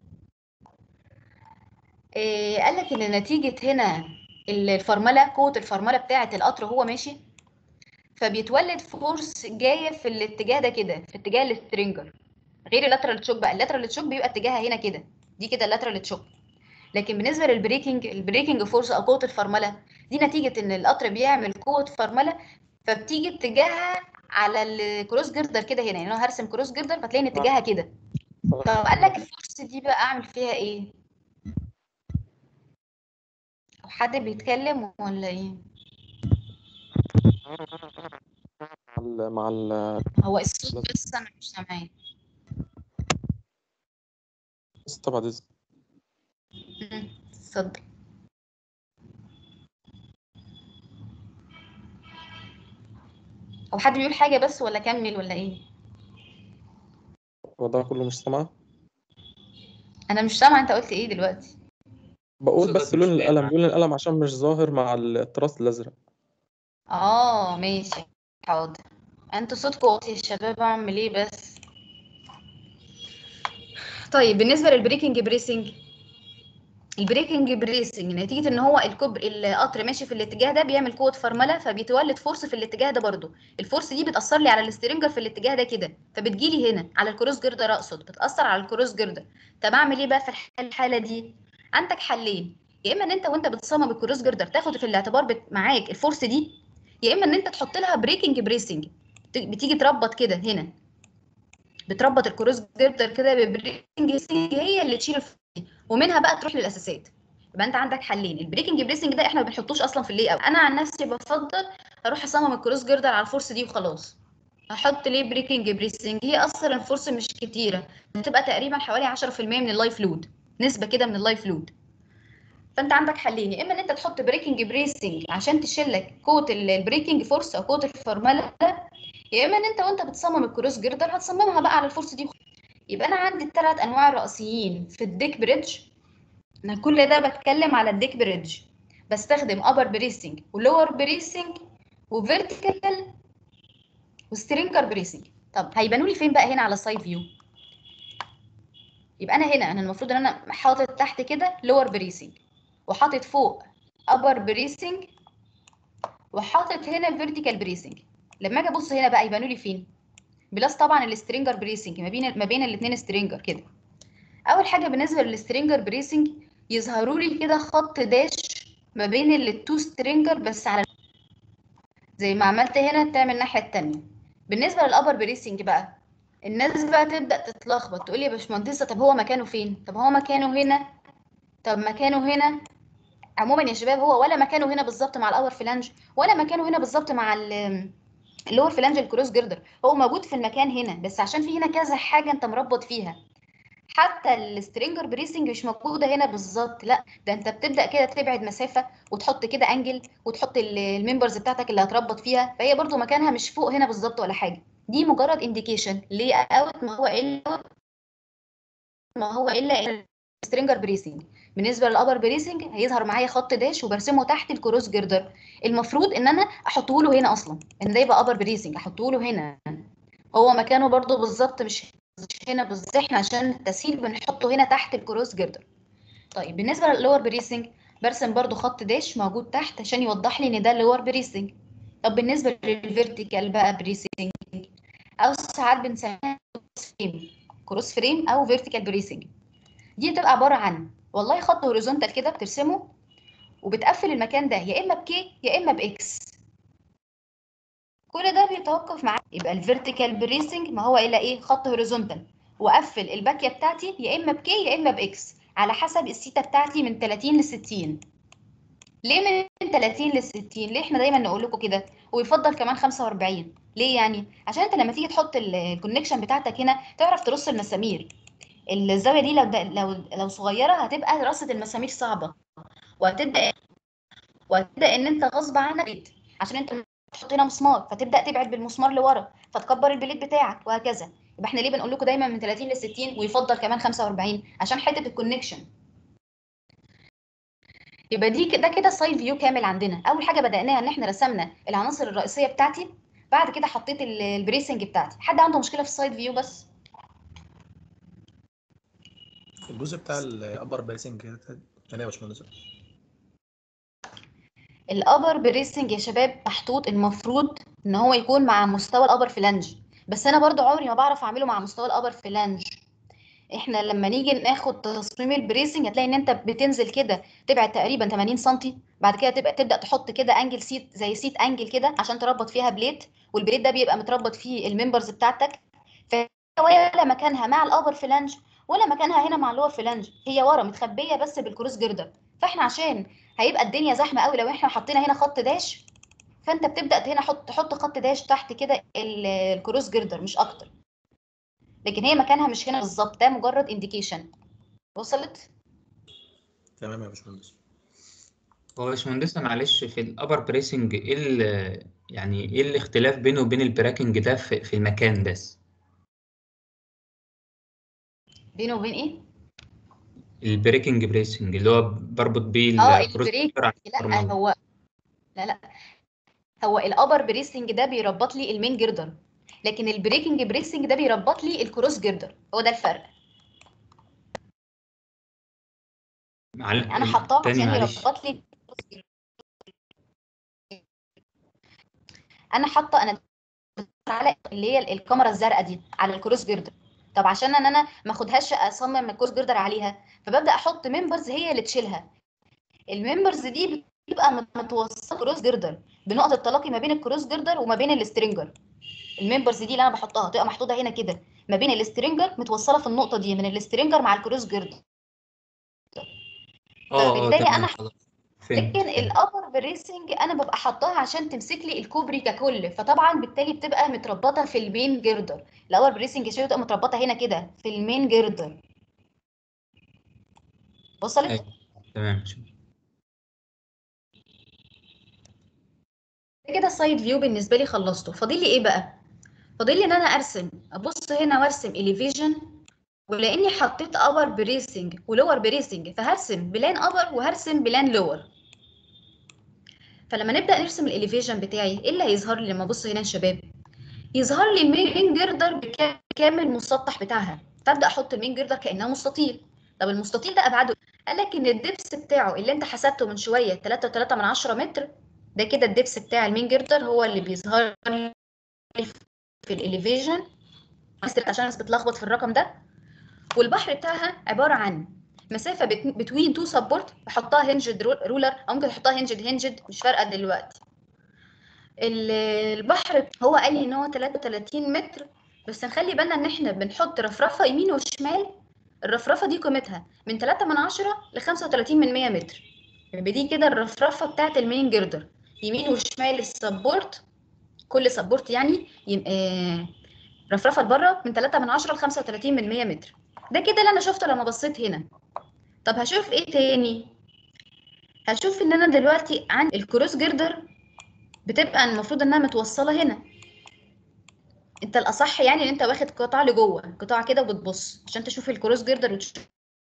إيه قال لك ان نتيجه هنا الفرمله قوه الفرمله بتاعه القطر هو ماشي فبيتولد فورس جايه في الاتجاه ده كده في اتجاه السترينجر غير اللاترال تشوك بقى اللاترال تشوك بيبقى اتجاهها هنا كده دي كده اللاترال تشوك لكن بالنسبه للبريكنج البريكنج فورس او قوه الفرمله دي نتيجه ان القطر بيعمل قوه فرمله فبتيجي اتجاهها على الكروس جردر كده هنا يعني انا هرسم كروس جردر فتلاقي ان اتجاهها كده طب قال لك الفورس دي بقى اعمل فيها ايه او حد بيتكلم ولا ايه مع ال مع ال هو الصوت بس انا مش سامعاه لسه بعد إذنك. مم، اتفضل هو حد بيقول حاجه بس ولا كمل ولا ايه هو ده كله مش سامعة انا مش سامعه انت قلت ايه دلوقتي بقول صوتك بس مش لون باين القلم معاك. لون القلم عشان مش ظاهر مع التراس الأزرق اه ماشي حاضر انتوا صوتكم واطي يا شباب اعمل ايه بس طيب بالنسبه للبريكنج بريسنج البريكنج بريسنج نتيجه ان هو الكوبر القطر ماشي في الاتجاه ده بيعمل قوه فرمله فبيتولد فورس في الاتجاه ده برضو الفورس دي بتاثر لي على السترينجر في الاتجاه ده كده فبتجيلي هنا على الكروس جردر اقصد بتاثر على الكروس جردر طب اعمل ايه بقى في الح- الحاله دي عندك حلين يا اما ان انت وانت بتصمم الكروس جردر تاخد في الاعتبار بت- معاك الفورس دي يا اما ان انت تحط لها بريكنج بريسنج بتيجي تربط كده هنا بتربط الكروس جردر كده ببريكنج بريسنج هي اللي تشيل الفورس دي ومنها بقى تروح للاساسات يبقى انت عندك حلين البريكنج بريسنج ده احنا ما بنحطوش اصلا في اللي اوت انا عن نفسي بفضل اروح اصمم الكروس جردر على الفورس دي وخلاص هحط ليه بريكنج بريسنج هي اصلا الفورس مش كتيره بتبقى تقريبا حوالي 10% من اللايف لود نسبه كده من اللايف لود فانت عندك حلين يا اما ان انت تحط بريكنج بريسنج عشان تشيل لك قوه ال- البريكنج فورس او قوه الفرمله يا اما ان انت وانت بتصمم الكروس جردر هتصممها بقى على الفورس دي يبقى انا عندي الثلاث انواع الرئيسيين في الديك بريدج انا كل ده بتكلم على الديك بريدج بستخدم ابر بريسنج ولور بريسنج وفيرتيكال وسترينجر بريسنج طب هيبانوا لي فين بقى هنا على السايد فيو يبقى انا هنا انا المفروض ان انا حاطط تحت كده لور بريسنج وحاطط فوق ابر بريسنج وحاطط هنا فيرتيكال بريسنج لما اجي ابص هنا بقى يبانوا لي فين بلس طبعا السترينجر بريسنج ما بين ما بين الاثنين سترينجر كده اول حاجه بالنسبه للسترينجر بريسنج يظهروا لي كده خط داش ما بين التو سترينجر بس على زي ما عملت هنا تعمل الناحيه التانية بالنسبه للابر بريسنج بقى الناس بقى تبدا تتلخبط تقول لي يا باشمهندسه طب هو مكانه فين طب هو مكانه هنا طب مكانه هنا عموما يا شباب هو ولا مكانه هنا بالظبط مع الابر فلانج ولا مكانه هنا بالظبط مع ال- اللور فلانج الكروس جردر هو موجود في المكان هنا بس عشان في هنا كذا حاجه انت مربط فيها حتى السترينجر بريسنج مش موجوده هنا بالظبط لا ده انت بتبدا كده تبعد مسافه وتحط كده انجل وتحط ال- الممبرز بتاعتك اللي هتربط فيها فهي برضو مكانها مش فوق هنا بالظبط ولا حاجه دي مجرد انديكيشن ليه اوت ما هو الا ما هو الا سترينجر بريسنج بالنسبه للابر بريسنج هيظهر معايا خط داش وبرسمه تحت الكروس جردر المفروض ان انا احطه له هنا اصلا ان ده يبقى ابر بريسنج احطه له هنا هو مكانه برضو بالظبط مش مش هنا بالظبط احنا عشان التسهيل بنحطه هنا تحت الكروس جردر طيب بالنسبه للور بريسنج برسم برضو خط داش موجود تحت عشان يوضح لي ان ده اللور بريسنج طب بالنسبه للفيرتيكال بقى بريسنج او ساعات بنسميها كروس فريم كروس فريم او فيرتيكال بريسنج دي بتبقى عباره عن والله خط هوريزونتال كده بترسمه وبتقفل المكان ده يا اما بكي يا اما باكس كل ده بيتوقف معاك يبقى الفيرتيكال بريسنج ما هو الا ايه خط هوريزونتال واقفل الباكيه بتاعتي يا اما بكي يا اما باكس على حسب السيتا بتاعتي من 30 ل 60 ليه من 30 ل 60 ليه احنا دايما نقول لكم كده ويفضل كمان 45 ليه يعني عشان انت لما تيجي تحط ال- الكونكشن بتاعتك هنا تعرف ترص المسامير الزاويه دي لو لو لو صغيره هتبقى رصه المسامير صعبه وهتبدا وهتبدا ان انت غصب عنك عشان انت تحط هنا مسمار فتبدا تبعد بالمسمار لورا فتكبر البليد بتاعك وهكذا يبقى احنا ليه بنقول لكم دايما من 30 ل 60 ويفضل كمان 45 عشان حته الكونكشن يبقى دي كده كده سايد فيو كامل عندنا اول حاجه بداناها ان احنا رسمنا العناصر الرئيسيه بتاعتي بعد كده حطيت ال- البريسنج بتاعتي حد عنده مشكله في السايد فيو بس الجزء بتاع الابر بيسنج تاني يا باشمهندس الابر بريسنج يا شباب محطوط المفروض ان هو يكون مع مستوى الابر فلانج بس انا برضو عمري ما بعرف اعمله مع مستوى الابر فلانج احنا لما نيجي ناخد تصميم البريسنج هتلاقي ان انت بتنزل كده تبعد تقريبا 80 سم بعد كده تبقى تبدا تحط كده انجل سيت زي سيت انجل كده عشان تربط فيها بليت والبليت ده بيبقى متربط فيه الممبرز بتاعتك فهي ولا مكانها مع الابر فلانج ولا مكانها هنا مع اللور فلانج هي ورا متخبيه بس بالكروس جردر فاحنا عشان هيبقى الدنيا زحمه قوي لو احنا حطينا هنا خط داش فانت بتبدا هنا حط تحط خط داش تحت كده ال- الكروس جردر مش اكتر لكن هي مكانها مش هنا بالظبط ده مجرد انديكيشن وصلت تمام يا باشمهندس هو يا باشمهندس معلش في الابر بريسنج ايه ال- يعني ايه الاختلاف بينه وبين البراكنج ده في, في المكان بس بينه وبين ايه البريكنج بريسنج اللي هو بربط بيه اه الكروس البريك جردر على لا الفرمل. هو لا لا هو الابر بريسنج ده بيربط لي المين جردر لكن البريكنج بريسنج ده بيربط لي الكروس جردر هو ده الفرق معل... انا حطاه تاني عشان معلش يربط لي الكروس جردر. انا حاطه انا على اللي هي الكاميرا الزرقاء دي على الكروس جردر طب عشان ان انا ما اخدهاش اصمم الكروس جردر عليها فببدا احط ممبرز هي اللي تشيلها الممبرز دي بتبقى مت- متوصله كروس جردر بنقطه تلاقي ما بين الكروس جردر وما بين السترينجر الممبرز دي اللي انا بحطها تبقى محطوطه هنا كده ما بين السترينجر متوصله في النقطه دي من السترينجر مع الكروس جردر اه اه فبالتالي تمام أنا خلاص فهمت لكن فهمت. الابر بريسنج انا ببقى حطاها عشان تمسك لي الكوبري ككل فطبعا بالتالي بتبقى متربطه في المين جردر الابر بريسنج شويه بتبقى متربطه هنا كده في المين جردر وصلت أيوة. تمام كده السايد فيو بالنسبه لي خلصته فاضل لي ايه بقى فاضل لي ان انا ارسم ابص هنا وارسم اليفيجن ولاني حطيت ابر بريسنج ولور بريسنج فهرسم بلان ابر وهرسم بلان لور فلما نبدا نرسم الاليفيجن بتاعي ايه اللي هيظهر لي لما ابص هنا يا شباب يظهر لي المين جردر بكامل المسطح بتاعها فابدا احط المين جردر كانها مستطيل طب المستطيل ده ابعاده قال لك ان الدبس بتاعه اللي انت حسبته من شويه 3.3 من 10 متر ده كده الدبس بتاع المين جردر هو اللي بيظهر لي في الاليفيجن عشان الناس بتلخبط في الرقم ده والبحر بتاعها عباره عن مسافه بتوين تو سبورت بحطها هنجد رولر او ممكن احطها هنجد هنجد مش فارقه دلوقتي ال- البحر هو قال لي ان هو 33 متر بس نخلي بالنا ان احنا بنحط رفرفه يمين وشمال الرفرفه دي قيمتها من 3 من 10 ل 35 من 100 متر يبقى دي كده الرفرفه بتاعت المين جردر يمين وشمال السبورت كل سبورت يعني يم... آه... رفرفه لبره من 3 من 10 ل 35 من 100 متر ده كده اللي انا شفته لما بصيت هنا طب هشوف ايه تاني هشوف ان انا دلوقتي عندي الكروس جردر بتبقى المفروض انها متوصله هنا انت الاصح يعني ان انت واخد قطع لجوه قطاع كده وبتبص عشان تشوف الكروس جردر وتشوف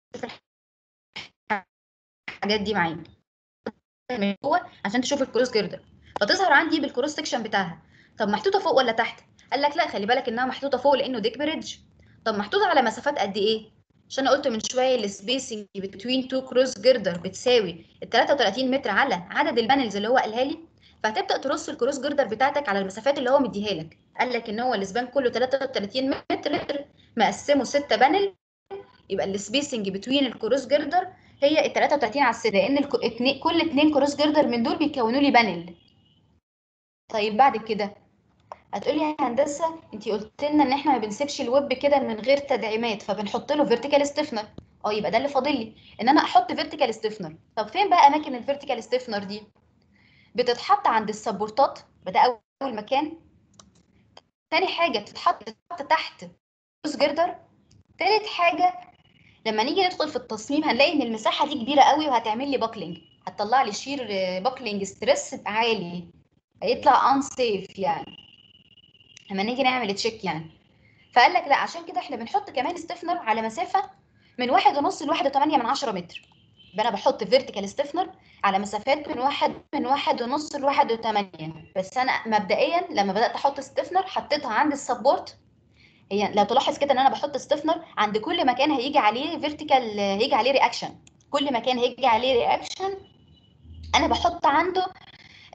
الحاجات دي معايا من جوه عشان تشوف الكروس جردر فتظهر عندي بالكروس سكشن بتاعها طب محطوطه فوق ولا تحت قال لك لا خلي بالك انها محطوطه فوق لانه ديك بريدج طب محطوطه على مسافات قد ايه عشان انا قلت من شويه السبيسنج بتوين تو كروس جردر بتساوي ال 33 متر على عدد البانلز اللي هو قالها لي فهتبدا ترص الكروس جردر بتاعتك على المسافات اللي هو مديها لك قال لك ان هو الاسبان كله 33 متر مقسمه 6 بانل يبقى السبيسنج بتوين الكروس جردر هي ال 33 على 6 لان الك- اتنين- كل اتنين كروس جردر من دول بيكونوا لي بانل طيب بعد كده هتقولي يا هندسه انت قلت لنا ان احنا ما بنسيبش الويب كده من غير تدعيمات فبنحط له فيرتيكال ستيفنر اه يبقى ده اللي فاضل لي ان انا احط فيرتيكال ستيفنر طب فين بقى اماكن الفيرتيكال ستيفنر دي بتتحط عند السبورتات ده اول مكان تاني حاجه بتتحط بتتحط تحت كروس جردر تالت حاجه لما نيجي ندخل في التصميم هنلاقي ان المساحه دي كبيره قوي وهتعمل لي باكلينج هتطلع لي شير باكلينج ستريس عالي هيطلع انسيف يعني لما نيجي نعمل تشيك يعني فقال لك لا عشان كده احنا بنحط كمان ستيفنر على مسافه من واحد ونص لواحد وتمانية من عشرة متر يبقى انا بحط فيرتيكال ستيفنر على مسافات من واحد من واحد ونص لواحد وتمانية بس انا مبدئيا لما بدات احط ستيفنر حطيتها عند السبورت هي لو تلاحظ كده ان انا بحط ستيفنر عند كل مكان هيجي عليه فيرتيكال هيجي عليه رياكشن كل مكان هيجي عليه رياكشن انا بحط عنده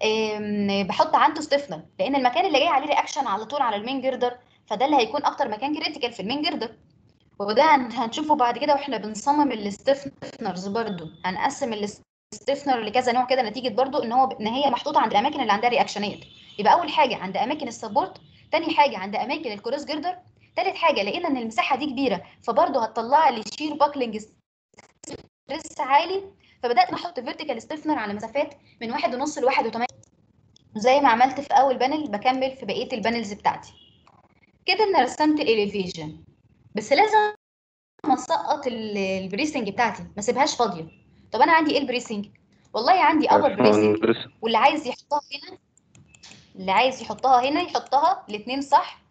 آم، بحط عنده ستيفنر لان المكان اللي جاي عليه رياكشن على طول على المين جردر فده اللي هيكون اكتر مكان كريتيكال في المين جردر وده هن- هنشوفه بعد كده واحنا بنصمم الستيفنرز برضو هنقسم الستيفنر لكذا نوع كده نتيجه برضو ان هو ان هي محطوطه عند الاماكن اللي عندها رياكشنات يبقى اول حاجه عند اماكن السبورت تاني حاجه عند اماكن الكروس جردر تالت حاجه لقينا ان المساحه دي كبيره فبرضو هتطلع لي شير باكلينج ستريس عالي فبدات نحط فيرتيكال ستيفنر على مسافات من واحد ونص لواحد وتمانية زي ما عملت في اول بانل بكمل في بقيه البانلز بتاعتي كده انا رسمت الاليفيشن بس لازم اسقط ال- البريسنج بتاعتي ما اسيبهاش فاضيه طب انا عندي ايه البريسنج والله عندي ابر بريسنج باشمهندس واللي عايز يحطها هنا اللي عايز يحطها هنا يحطها الاثنين صح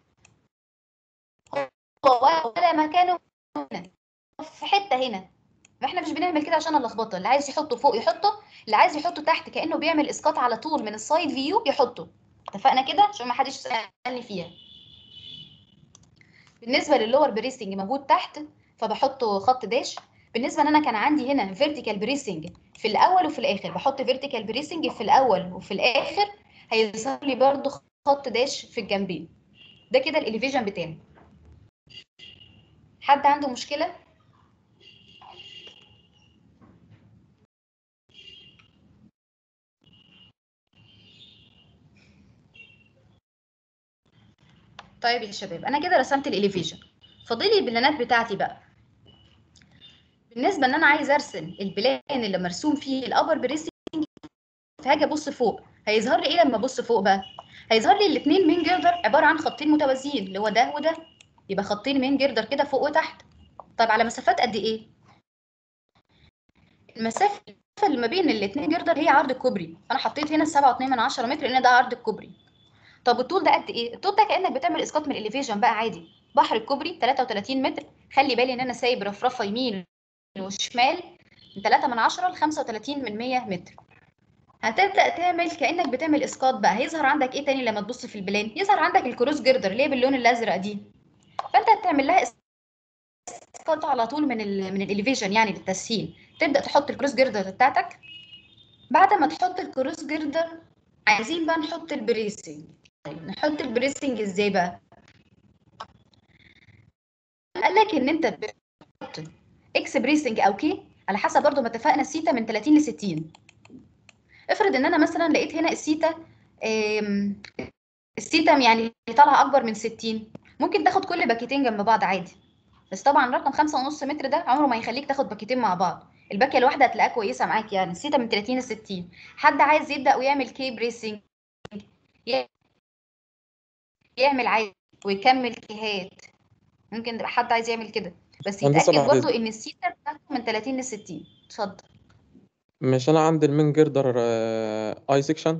هو ولا مكانه هنا في حته هنا ما احنا مش بنعمل كده عشان اللخبطه اللي عايز يحطه فوق يحطه اللي عايز يحطه تحت كانه بيعمل اسقاط على طول من السايد فيو يحطه اتفقنا كده عشان ما حدش يسالني فيها بالنسبه للور بريسنج موجود تحت فبحط خط داش بالنسبه ان انا كان عندي هنا فيرتيكال بريسنج في الاول وفي الاخر بحط فيرتيكال بريسنج في الاول وفي الاخر هيظهر لي برضو خط داش في الجنبين ده كده الاليفيجن بتاعي حد عنده مشكله طيب يا شباب انا كده رسمت الاليفيشن فاضلي البلانات بتاعتي بقى بالنسبه ان انا عايز ارسم البلان اللي مرسوم فيه الابر بريسنج فهاجي ابص فوق هيظهر لي ايه لما ابص فوق بقى هيظهر لي الاثنين مين جردر عباره عن خطين متوازيين اللي هو ده وده يبقى خطين مين جردر كده فوق وتحت طيب على مسافات قد ايه المسافه اللي ما بين الاثنين جردر هي عرض الكوبري فانا حطيت هنا 7.2 من 10 متر لان ده عرض الكوبري طب الطول ده قد ايه الطول ده كانك بتعمل اسقاط من الاليفيشن بقى عادي بحر الكوبري 33 متر خلي بالي ان انا سايب رفرفه يمين وشمال من 3 من 10 ل 35 من 100 متر هتبدا تعمل كانك بتعمل اسقاط بقى هيظهر عندك ايه تاني لما تبص في البلان يظهر عندك الكروس جردر اللي هي باللون الازرق دي فانت هتعمل لها اسقاط على طول من ال من الاليفيشن يعني للتسهيل تبدا تحط الكروس جردر بتاعتك بعد ما تحط الكروس جردر عايزين بقى نحط البريسنج طيب نحط البريسنج ازاي بقى قال لك ان انت بتحط اكس بريسنج او كي على حسب برضو ما اتفقنا السيتا من 30 ل 60 افرض ان انا مثلا لقيت هنا السيتا آم، السيتا يعني طالعه اكبر من 60 ممكن تاخد كل باكيتين جنب بعض عادي بس طبعا رقم خمسة ونص متر ده عمره ما يخليك تاخد باكيتين مع بعض الباكيه الواحده هتلاقيها كويسه معاك يعني السيتا من 30 ل 60 حد عايز يبدا ويعمل كي بريسنج يعمل عادي ويكمل كيهات ممكن تبقى حد عايز يعمل كده بس هندسة يتاكد بعد برضو إذنك. ان السيتا بتاعته من 30 ل 60 اتفضل مش انا عندي المين جردر اي سيكشن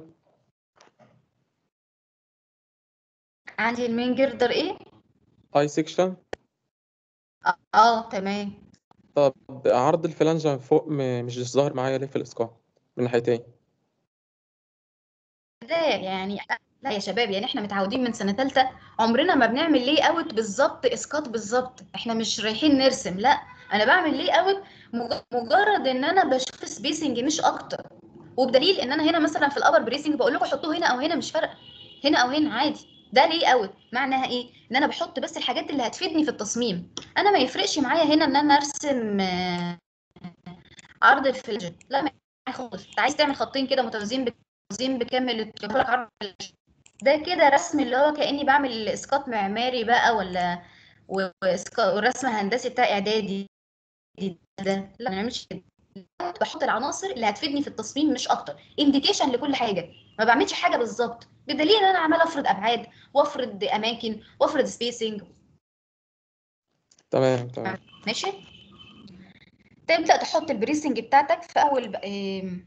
عندي المين جردر ايه اي سيكشن اه, آه تمام طب عرض الفلانجة من فوق م- مش ظاهر معايا ليه في الاسقاط من ناحيتين ده يعني لا يا شباب يعني احنا متعودين من سنه ثالثه عمرنا ما بنعمل لي اوت بالظبط اسقاط بالظبط احنا مش رايحين نرسم لا انا بعمل لي اوت مجرد ان انا بشوف سبيسنج مش اكتر وبدليل ان انا هنا مثلا في الابر بريسنج بقول لكم حطوه هنا او هنا مش فارقه هنا او هنا عادي ده ليه اوت معناها ايه ان انا بحط بس الحاجات اللي هتفيدني في التصميم انا ما يفرقش معايا هنا ان انا ارسم آه، عرض الفلاجة لا ما معايا خالص انت عايز تعمل خطين كده متوازيين متوازيين بكامل لك عرض الفلاجة. ده كده رسم اللي هو كاني بعمل اسقاط معماري بقى ولا و- وإسقاط- والرسم الهندسي بتاع اعدادي ده لا ما نعملش كده بحط العناصر اللي هتفيدني في التصميم مش اكتر انديكيشن لكل حاجه ما بعملش حاجه بالظبط بدليل ان انا عماله افرض ابعاد وافرض اماكن وافرض سبيسنج تمام تمام ماشي تبدا تحط البريسنج بتاعتك في اول ب... إم،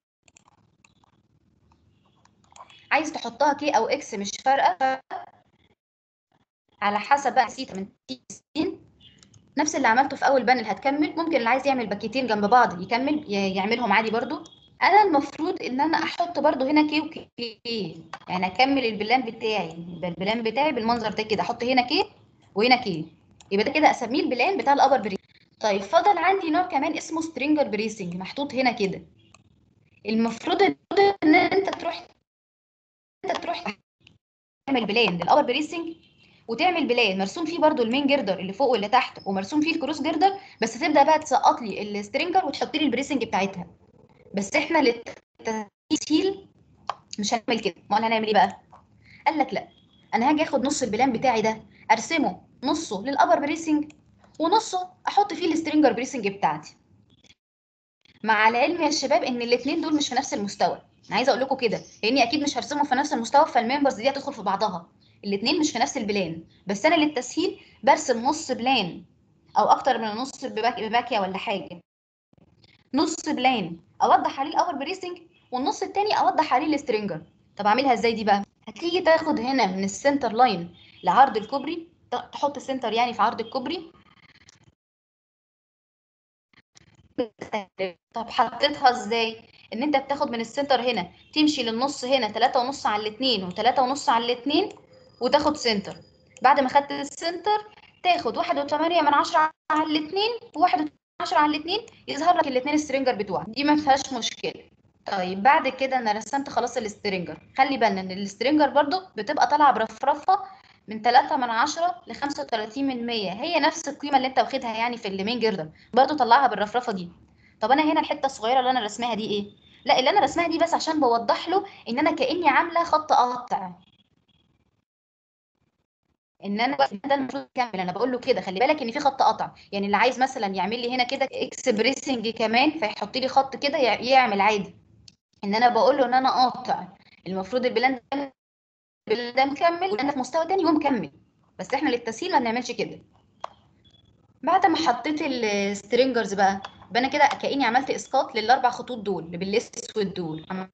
عايز تحطها كي او اكس مش فارقه على حسب بقى سيتا من 60 نفس اللي عملته في اول بانل هتكمل ممكن اللي عايز يعمل باكيتين جنب بعض يكمل ي- يعملهم عادي برضو انا المفروض ان انا احط برضو هنا كي وكي يعني اكمل البلان بتاعي يبقى البلان بتاعي بالمنظر ده كده احط هنا كي وهنا كي يبقى ده كده اسميه البلان بتاع الابر بريسنج طيب فضل عندي نوع كمان اسمه سترينجر بريسنج محطوط هنا كده المفروض ان انت تروح تعمل بلان للابر بريسنج وتعمل بلان مرسوم فيه برضو المين جردر اللي فوق واللي تحت ومرسوم فيه الكروس جردر بس تبدا بقى تسقط لي السترينجر وتحط لي البريسنج بتاعتها بس احنا للتسهيل مش هنعمل كده امال هنعمل ايه بقى قال لك لا انا هاجي اخد نص البلان بتاعي ده ارسمه نصه للابر بريسنج ونصه احط فيه السترينجر بريسنج بتاعتي مع العلم يا شباب ان الاثنين دول مش في نفس المستوى انا عايزه اقول لكم كده لاني اكيد مش هرسمهم في نفس المستوى فالممبرز دي هتدخل في بعضها الاثنين مش في نفس البلان بس انا للتسهيل برسم نص بلان او اكتر من نص بباك- بباكيه ولا حاجه نص بلان اوضح عليه الابر بريسنج والنص التاني اوضح عليه السترينجر طب اعملها ازاي دي بقى هتيجي تاخد هنا من السنتر لاين لعرض الكوبري ت- تحط السنتر يعني في عرض الكوبري طب حطيتها ازاي ان انت بتاخد من السنتر هنا تمشي للنص هنا تلاتة ونص على الاتنين وتلاتة ونص على الاتنين وتاخد سنتر بعد ما خدت السنتر تاخد واحد وتمانية من عشرة على الاتنين وواحد وتمانية من عشرة على الاتنين يظهر لك الاتنين سترينجر بتوعك دي ما فيهاش مشكلة طيب بعد كده انا رسمت خلاص السترينجر خلي بالنا ان السترينجر برضو بتبقى طالعة برفرفة من 3 من 10 ل 35 من 100 هي نفس القيمة اللي انت واخدها يعني في المين جردر برضو طلعها بالرفرفة دي طب انا هنا الحتة الصغيرة اللي انا رسمها دي ايه لا اللي انا رسمها دي بس عشان بوضح له ان انا كاني عامله خط قاطع ان انا ده المفروض اكمل انا بقول له كده خلي بالك ان في خط قطع يعني اللي عايز مثلا يعمل لي هنا كده اكسبريسنج كمان فيحط لي خط كده يع- يعمل عادي ان انا بقول له ان انا قاطع المفروض البلان ده البلان ده مكمل وانا في مستوى تاني ومكمل بس احنا للتسهيل ما بنعملش كده بعد ما حطيت السترينجرز بقى يبقى انا كده كاني عملت اسقاط للاربع خطوط دول اللي بالاسود دول عم-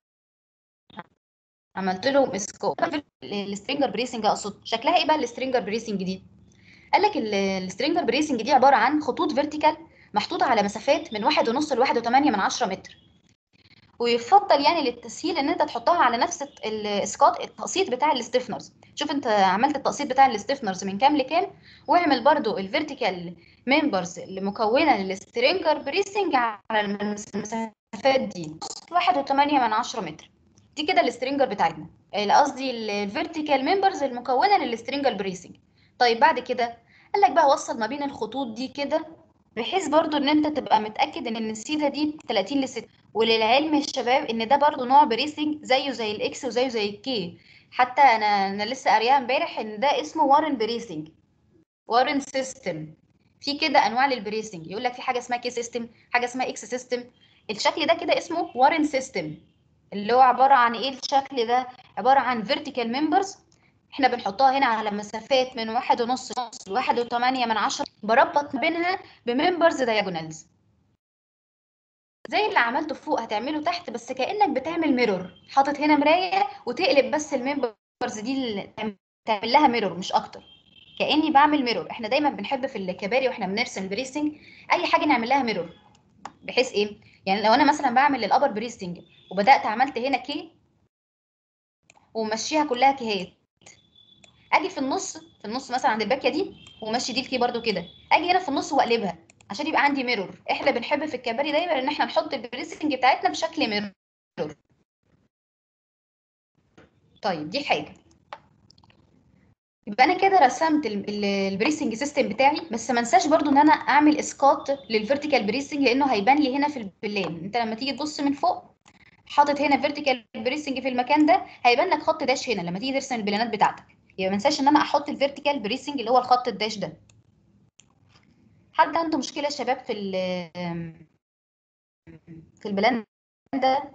عملت لهم اسقاط السترينجر بريسنج اقصد شكلها ايه بقى السترينجر بريسنج دي قال لك السترينجر بريسنج دي عباره عن خطوط فيرتيكال محطوطه على مسافات من واحد ونص لواحد وثمانية من عشرة متر ويفضل يعني للتسهيل ان انت تحطها على نفس الت- الاسقاط التقسيط بتاع الستيفنرز شوف انت عملت التقسيط بتاع الستيفنرز من كام لكام واعمل برضو الفيرتيكال ممبرز اللي مكونه للسترينجر بريسنج على المس- المسافات دي واحد وثمانية من عشرة متر دي كده السترينجر بتاعتنا ال- قصدي الفيرتيكال ممبرز المكونه للسترينجر بريسنج طيب بعد كده قال لك بقى وصل ما بين الخطوط دي كده بحيث برضو ان انت تبقى متاكد ان السيده دي 30 ل 6 وللعلم يا شباب ان ده برضو نوع بريسنج زيه زي الاكس وزيه زي الكي حتى انا انا لسه قاريها امبارح ان ده اسمه وارن بريسنج وارن سيستم في كده انواع للبريسنج يقول لك في حاجه اسمها كي سيستم حاجه اسمها اكس سيستم الشكل ده كده اسمه وارن سيستم اللي هو عباره عن ايه الشكل ده عباره عن فيرتيكال ممبرز احنا بنحطها هنا على مسافات من واحد ونص نص لواحد وثمانية من عشرة بربط بينها بممبرز دايجونالز زي اللي عملته فوق هتعمله تحت بس كأنك بتعمل ميرور حاطط هنا مراية وتقلب بس الممبرز دي اللي تعمل لها ميرور مش اكتر كأني بعمل ميرور احنا دايما بنحب في الكباري واحنا بنرسم بريسنج اي حاجة نعمل لها ميرور بحيث ايه يعني لو انا مثلا بعمل الابر بريسنج وبدأت عملت هنا كي ومشيها كلها كيهات اجي في النص في النص مثلا عند الباكيه دي ومشي دي الكي برده كده اجي هنا في النص واقلبها عشان يبقى عندي ميرور احنا بنحب في الكباري دايما ان احنا نحط البريسنج بتاعتنا بشكل ميرور طيب دي حاجه يبقى انا كده رسمت ال- ال- البريسنج سيستم بتاعي بس ما انساش برضو ان انا اعمل اسقاط للفيرتيكال بريسنج لانه هيبان لي هنا في البلان انت لما تيجي تبص من فوق حاطط هنا فيرتيكال بريسنج في المكان ده هيبان لك خط داش هنا لما تيجي ترسم البلانات بتاعتك يبقى ما انساش ان انا احط الفيرتيكال بريسنج اللي هو الخط الداش ده حد عنده مشكله يا شباب في ال- في البلان ده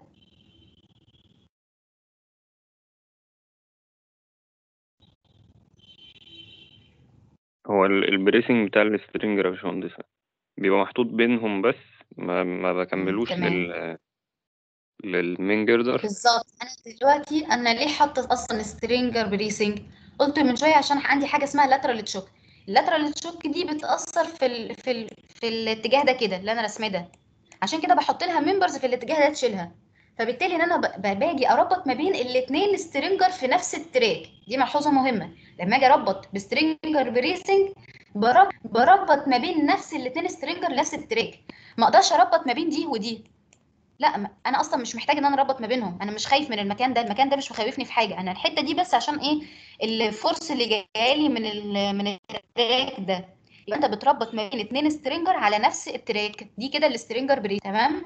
هو ال- البريسنج بتاع السترينجر يا باشمهندس بيبقى محطوط بينهم بس ما, ما بكملوش تمام. لل للمين جردر بالظبط انا دلوقتي انا ليه حاطه اصلا سترينجر بريسنج قلت من شويه عشان عندي حاجه اسمها لاترال تشوك اللاترال تشوك دي بتاثر في ال... في ال... في الاتجاه ده كده اللي انا رسماه ده عشان كده بحط لها ممبرز في الاتجاه ده تشيلها فبالتالي ان انا ب... ب- باجي اربط ما بين الاثنين سترينجر في نفس التراك دي ملحوظه مهمه لما اجي اربط بسترينجر بريسنج بربط, بربط ما بين نفس الاثنين سترينجر نفس التراك ما اقدرش اربط ما بين دي ودي لا ما- انا اصلا مش محتاج ان انا اربط ما بينهم انا مش خايف من المكان ده المكان ده مش مخوفني في حاجه انا الحته دي بس عشان ايه الفورس اللي جايه لي من ال من التراك ده يبقى انت بتربط ما بين اتنين سترينجر على نفس التراك دي كده السترينجر بريد تمام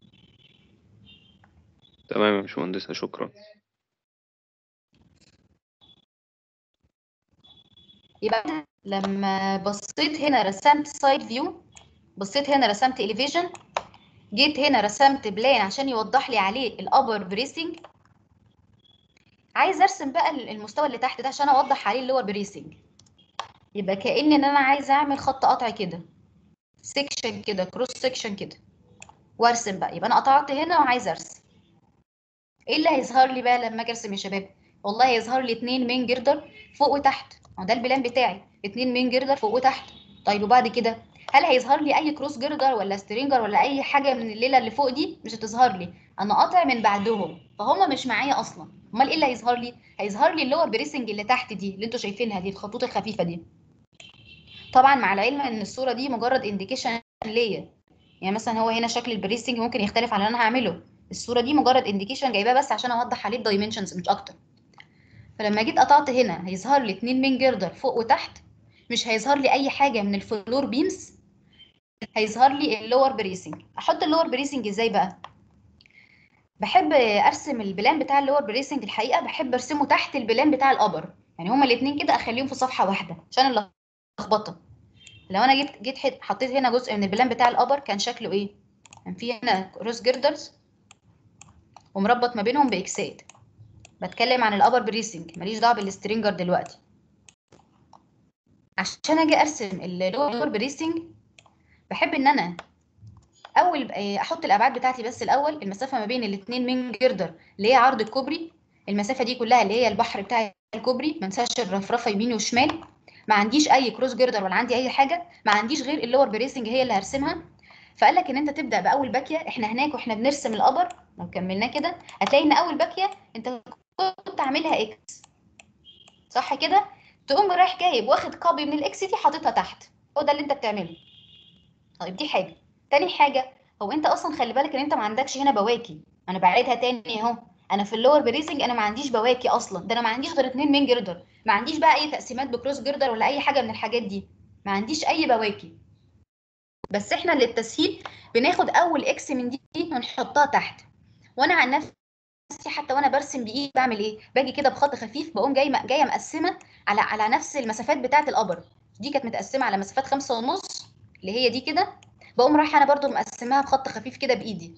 تمام يا باشمهندسة شكرا يبقى أنا لما بصيت هنا رسمت سايد فيو بصيت هنا رسمت elevation جيت هنا رسمت بلان عشان يوضح لي عليه الابر بريسنج عايز ارسم بقى المستوى اللي تحت ده عشان اوضح عليه اللور بريسنج يبقى كأن ان انا عايزه اعمل خط قطع كده سيكشن كده كروس سيكشن كده وارسم بقى يبقى انا قطعت هنا وعايزه ارسم ايه اللي هيظهر لي بقى لما اجي ارسم يا شباب والله هيظهر لي اتنين مين جردر فوق وتحت ما هو ده البلان بتاعي اتنين مين جردر فوق وتحت طيب وبعد كده هل هيظهر لي اي كروس جردر ولا سترينجر ولا اي حاجه من الليله اللي فوق دي مش هتظهر لي انا قاطع من بعدهم فهم مش معايا اصلا امال ايه اللي هيظهر لي هيظهر لي اللور بريسنج اللي تحت دي اللي انتوا شايفينها دي الخطوط الخفيفه دي طبعا مع العلم ان الصوره دي مجرد انديكيشن ليا يعني مثلا هو هنا شكل البريسنج ممكن يختلف عن اللي انا هعمله الصوره دي مجرد انديكيشن جايباه بس عشان اوضح عليه الدايمنشنز مش اكتر فلما جيت قطعت هنا هيظهر لي اتنين من جردر فوق وتحت مش هيظهر لي اي حاجه من الفلور بيمز هيظهر لي اللور بريسنج احط اللور بريسنج ازاي بقى بحب ارسم البلان بتاع اللور بريسنج الحقيقه بحب ارسمه تحت البلان بتاع الابر يعني هما الاثنين كده اخليهم في صفحه واحده عشان اللخبطه لو انا جيت جيت حت- حطيت هنا جزء من البلان بتاع الابر كان شكله ايه كان في هنا كروس جردرز ومربط ما بينهم باكسات بتكلم عن الابر بريسنج ماليش دعوه بالسترينجر دلوقتي عشان اجي ارسم اللور بريسنج بحب ان انا اول آه، احط الابعاد بتاعتي بس الاول المسافه ما بين الاثنين من جردر اللي هي عرض الكوبري المسافه دي كلها اللي هي البحر بتاع الكوبري ما انساش الرفرفه يمين وشمال ما عنديش اي كروس جردر ولا عندي اي حاجه ما عنديش غير اللور بريسنج هي اللي هرسمها فقال لك ان انت تبدا باول باكيه احنا هناك واحنا بنرسم الابر لو كملناه كده هتلاقي ان اول باكيه انت كنت عاملها اكس صح كده تقوم رايح جايب واخد كوبي من الاكس دي حاططها تحت هو ده اللي انت بتعمله طيب دي حاجه تاني حاجه هو انت اصلا خلي بالك ان انت ما عندكش هنا بواكي انا بعيدها تاني اهو انا في اللور بريسنج انا ما عنديش بواكي اصلا ده انا ما عنديش غير اتنين من جردر ما عنديش بقى اي تقسيمات بكروس جردر ولا اي حاجه من الحاجات دي ما عنديش اي بواكي بس احنا للتسهيل بناخد اول اكس من دي ونحطها تحت وانا عن نفسي حتى وانا برسم بايدي بعمل ايه باجي كده بخط خفيف بقوم جاي جايه مقسمه على على نفس المسافات بتاعه الابر دي كانت متقسمه على مسافات خمسة ونص اللي هي دي كده بقوم رايحه انا برضو مقسماها بخط خفيف كده بايدي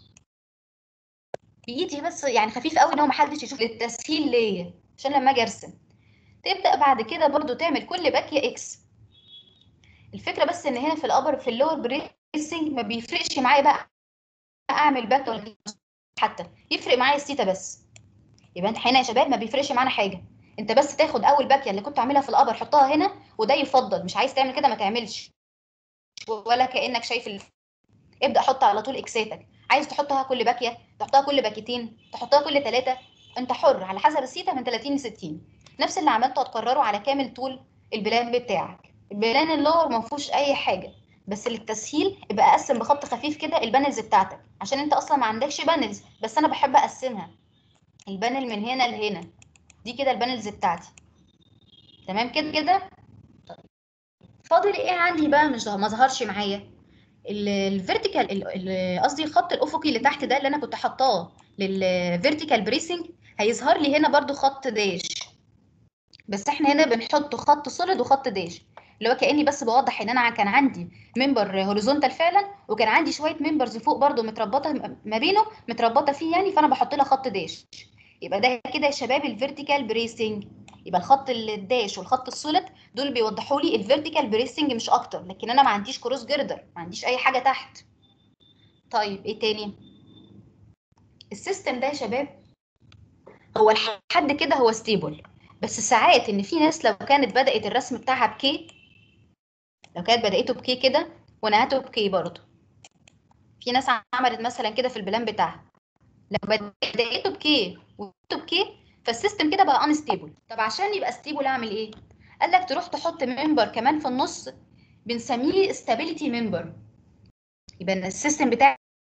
بايدي بس يعني خفيف قوي ان هو محدش يشوف للتسهيل ليا عشان لما اجي ارسم تبدا بعد كده برضو تعمل كل باكيه اكس الفكره بس ان هنا في الابر في اللور بريسنج ما بيفرقش معايا بقى اعمل باك ولا حتى يفرق معايا السيتا بس يبقى انت هنا يا شباب ما بيفرقش معانا حاجه انت بس تاخد اول باكيه اللي كنت عاملها في الابر حطها هنا وده يفضل مش عايز تعمل كده ما تعملش ولا كانك شايف ال... ابدا حط على طول اكساتك عايز تحطها كل باكيه تحطها كل باكيتين تحطها كل ثلاثه انت حر على حسب السيتا من 30 ل 60 نفس اللي عملته هتكرره على كامل طول البلان بتاعك البلان اللور ما فيهوش اي حاجه بس للتسهيل يبقى قسم بخط خفيف كده البانلز بتاعتك عشان انت اصلا ما عندكش بانلز بس انا بحب اقسمها البانل من هنا لهنا دي كده البانلز بتاعتي تمام كده كده طيب. فاضل ايه عندي بقى مش ما ظهرش معايا الفيرتيكال قصدي الخط الافقي اللي تحت ده اللي انا كنت حاطاه للفيرتيكال بريسنج هيظهر لي هنا برضو خط داش بس احنا هنا بنحط خط سوليد وخط داش اللي هو كاني بس بوضح ان انا كان عندي ممبر هوريزونتال فعلا وكان عندي شويه ممبرز فوق برضو متربطه ما بينه متربطه فيه يعني فانا بحط لها خط داش يبقى ده كده يا شباب الفيرتيكال بريسنج يبقى الخط الداش والخط السوليد دول بيوضحوا لي الفيرتيكال بريسنج مش اكتر لكن انا ما عنديش كروس جردر ما عنديش اي حاجه تحت طيب ايه تاني السيستم ده يا شباب هو لحد كده هو ستيبل بس ساعات ان في ناس لو كانت بدات الرسم بتاعها بكي لو كانت بداته بكي كده ونهاته بكي برضه في ناس عملت مثلا كده في البلان بتاعها لو بداته بكي ونهاته بكي فالسيستم كده بقى انستيبل طب عشان يبقى ستيبل اعمل ايه قال لك تروح تحط ممبر كمان في النص بنسميه stability ممبر يبقى السيستم بتاعي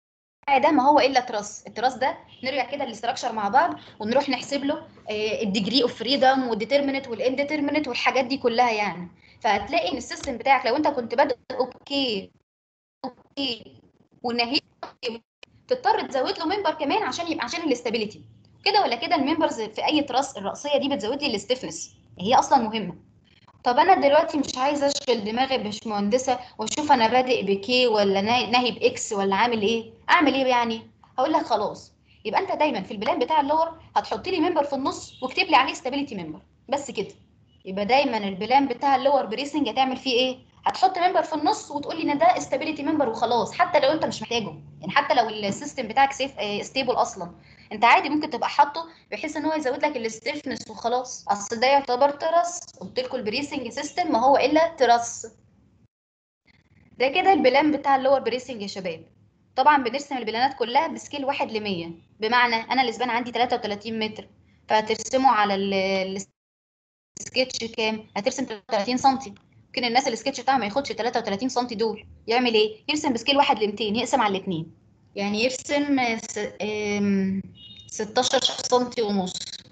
ده ما هو الا تراس التراس ده نرجع كده للاستراكشر مع بعض ونروح نحسب له الديجري اوف فريدم والديترمينت والانديترمينت والحاجات دي كلها يعني فهتلاقي ان السيستم بتاعك لو انت كنت بادئ اوكي اوكي ونهيت تضطر تزود له ممبر كمان عشان يبقى عشان الاستابيليتي كده ولا كده الممبرز في اي تراس الرأسيه دي بتزود لي الاستفنس هي اصلا مهمه طب انا دلوقتي مش عايزه اشغل دماغي باشمهندسه واشوف انا بادئ بكي ولا نا- ناهي باكس ولا عامل ايه اعمل ايه يعني هقول لك خلاص يبقى انت دايما في البلان بتاع اللور هتحط لي ممبر في النص واكتب لي عليه ستابيليتي ممبر بس كده يبقى دايما البلان بتاع اللور بريسنج هتعمل فيه ايه هتحط ممبر في النص وتقول لي ان ده استابيليتي ممبر وخلاص حتى لو انت مش محتاجه يعني حتى لو السيستم بتاعك سيف ستيبل اصلا انت عادي ممكن تبقى حاطه بحيث ان هو يزود لك الاستيفنس وخلاص اصل ده يعتبر تراس قلت لكم البريسنج سيستم ما هو الا تراس ده كده البلان بتاع اللور بريسنج يا شباب طبعا بنرسم البلانات كلها بسكيل 1 ل 100 بمعنى انا الاسبان عندي 33 متر فهترسمه على ال- السكتش كام هترسم 33 سم ممكن الناس السكتش بتاعها ما ياخدش 33 سم دول يعمل ايه يرسم بسكيل 1 ل 200 يقسم على الاثنين يعني يرسم س- آم، 16 سم ونص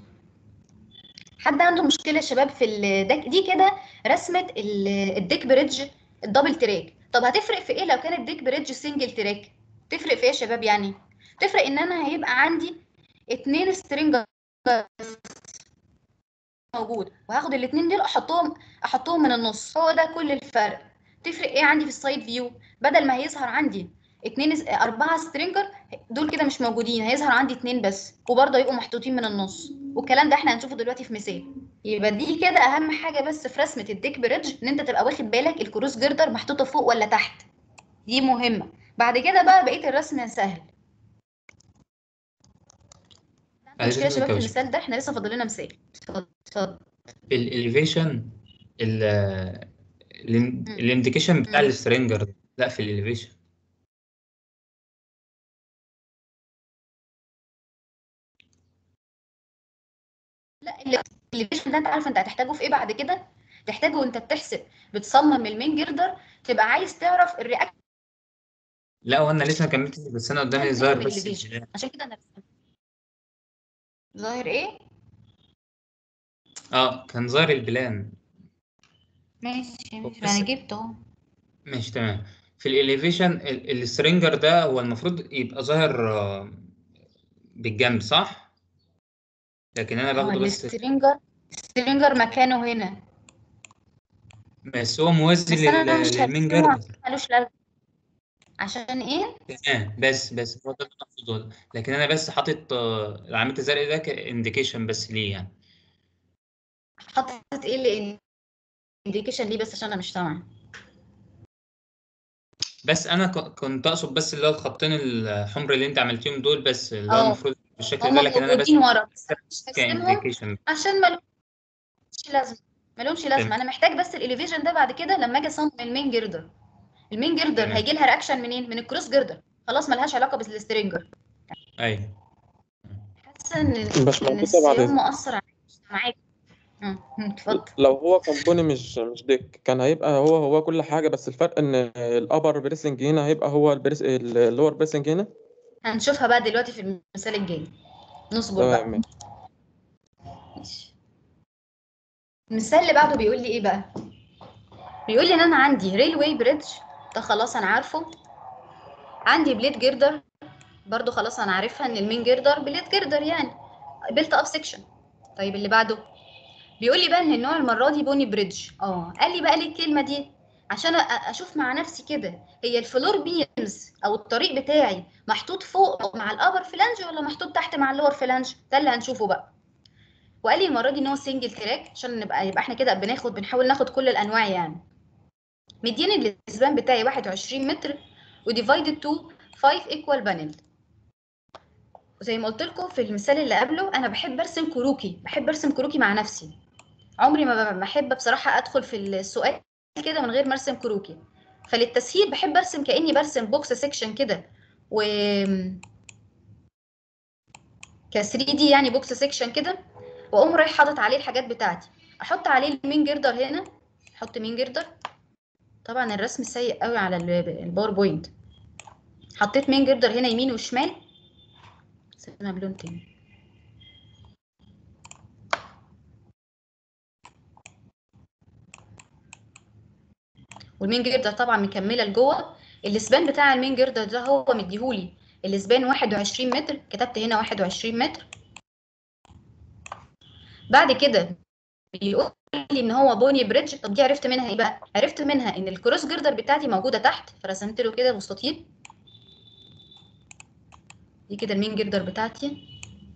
حد عنده مشكله يا شباب في الدك دي كده رسمه ال- الديك بريدج الدبل تراك طب هتفرق في ايه لو كان الديك بريدج سنجل تراك تفرق في ايه يا شباب يعني تفرق ان انا هيبقى عندي اتنين سترينج موجود وهاخد الاتنين دول احطهم احطهم من النص هو ده كل الفرق تفرق ايه عندي في السايد فيو بدل ما هيظهر عندي اتنين اربعة سترينجر دول كده مش موجودين هيظهر عندي اتنين بس وبرضه يبقوا محطوطين من النص والكلام ده احنا هنشوفه دلوقتي في مثال يبقى دي كده اهم حاجه بس في رسمه الديك بريدج ان انت تبقى واخد بالك الكروس جردر محطوطه فوق ولا تحت دي مهمه بعد كده بقى بقيه الرسم سهل عايز مشكله يا أسألك شباب يا في باشا. المثال ده احنا لسه فاضل لنا مثال اتفضل اتفضل الاليفيشن الانديكيشن بتاع مم. السترينجر لا في الاليفيشن لا الليفيشن ده انت عارف انت هتحتاجه في ايه بعد كده تحتاجه وانت بتحسب بتصمم المين جردر تبقى عايز تعرف الرياكشن لا وانا لسه ما كملتش بس انا قدامي ظاهر بس بالإليفيشن. عشان كده انا رسمت. ظاهر ايه اه كان ظاهر البلان ماشي ماشي بس- انا جبته اهو ماشي تمام في الاليفيشن السترينجر ده هو المفروض يبقى ظاهر آه، بالجنب صح لكن انا هو باخده بس السترينجر السترينجر مكانه هنا بس هو موازي بس انا لل- مش للمين هرسمه جردر عشان ملوش لازمه عشان ايه تمام بس بس هو ده اللي أنا أقصده. لكن انا بس حاطط آه، العلامة الزرقاء ده كانديكيشن بس ليه يعني حطيت ايه الانديكيشن ليه بس عشان انا مش سامعه بس انا ك- كنت اقصد بس اللي هو الخطين الحمر اللي انت عملتيهم دول بس اللي هو اه. المفروض بالشكل هم ده لكن انا بس موجودين ورا بس أنا مش هرسمهم كانديكيشن عشان ملهمش لازمه ملهمش لازمه تمام. انا محتاج بس الاليفيشن ده بعد كده لما اجي اصمم المين جردر المين جردر تمام. هيجي لها رياكشن منين من الكروس جردر خلاص ملهاش علاقه بالسترينجر ايوه حاسه ان باشمهندسة ان بعد الصيام إذنك. مؤثر عليك معاك مم، مم، اتفضل لو هو كومبوني مش مش ديك كان هيبقى هو هو كل حاجة بس الفرق ان الابر بريسنج هنا هيبقى هو البريس اللور بريسنج هنا هنشوفها بقى دلوقتي في المثال الجاي نصبر بقى تمام ماشي. ماشي. المثال اللي بعده بيقول لي ايه بقى بيقول لي ان انا عندي ريلوي بريدج ده خلاص انا عارفه عندي بليد جيردر برضو خلاص انا عارفها ان المين جيردر بليد جيردر يعني بيلت اب سيكشن طيب اللي بعده بيقول لي بقى ان النوع المره دي بوني بريدج اه قال لي بقى ليه الكلمه دي عشان أ- اشوف مع نفسي كده هي الفلور بيمز او الطريق بتاعي محطوط فوق مع الابر فلانج ولا محطوط تحت مع اللور فلانج ده اللي هنشوفه بقى وقال لي المره دي ان هو سنجل تراك عشان نبقى يبقى احنا كده بناخد بنحاول ناخد كل الانواع يعني مديني الاسبان بتاعي 21 متر وديفايدد تو 5 ايكوال بانل زي ما قلت لكم في المثال اللي قبله انا بحب ارسم كروكي بحب ارسم كروكي مع نفسي عمري ما ب- بحب بصراحه ادخل في السؤال كده من غير ما ارسم كروكي فللتسهيل بحب ارسم كاني برسم بوكس سيكشن كده و ك 3 دي يعني بوكس سيكشن كده واقوم رايح حاطط عليه الحاجات بتاعتي احط عليه المين جردر هنا احط مين جردر طبعا الرسم سيء قوي على ال- الباوربوينت حطيت مين جردر هنا يمين وشمال سيبنا بلون تاني والمين جردر طبعا مكمله لجوه الاسبان بتاع المين جردر ده هو مديهولي الاسبان 21 متر كتبت هنا 21 متر بعد كده بيقول لي ان هو بوني بريدج طب دي عرفت منها ايه بقى عرفت منها ان الكروس جردر بتاعتي موجوده تحت فرسمت له كده مستطيل دي كده المين جردر بتاعتي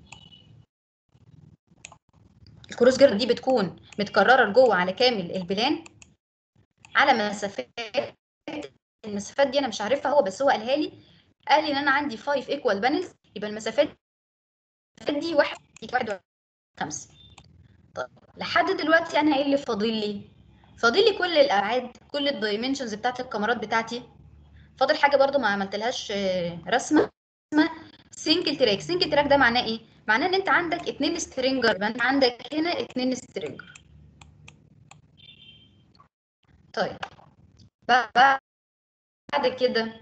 الكروس جردر دي بتكون متكرره لجوه على كامل البلان على مسافات المسافات دي انا مش عارفها هو بس هو قالها لي قال لي ان انا عندي 5 ايكوال بانلز يبقى المسافات دي واحد واحد خمسة طيب لحد دلوقتي انا ايه اللي فاضل لي فاضل لي كل الابعاد كل الدايمنشنز بتاعت الكاميرات بتاعتي فاضل حاجه برضو ما عملتلهاش آه، رسمه اسمها سنجل تراك سنجل تراك ده معناه ايه معناه ان انت عندك اتنين سترينجر يبقى انت عندك هنا اتنين سترينجر طيب بعد بعد كده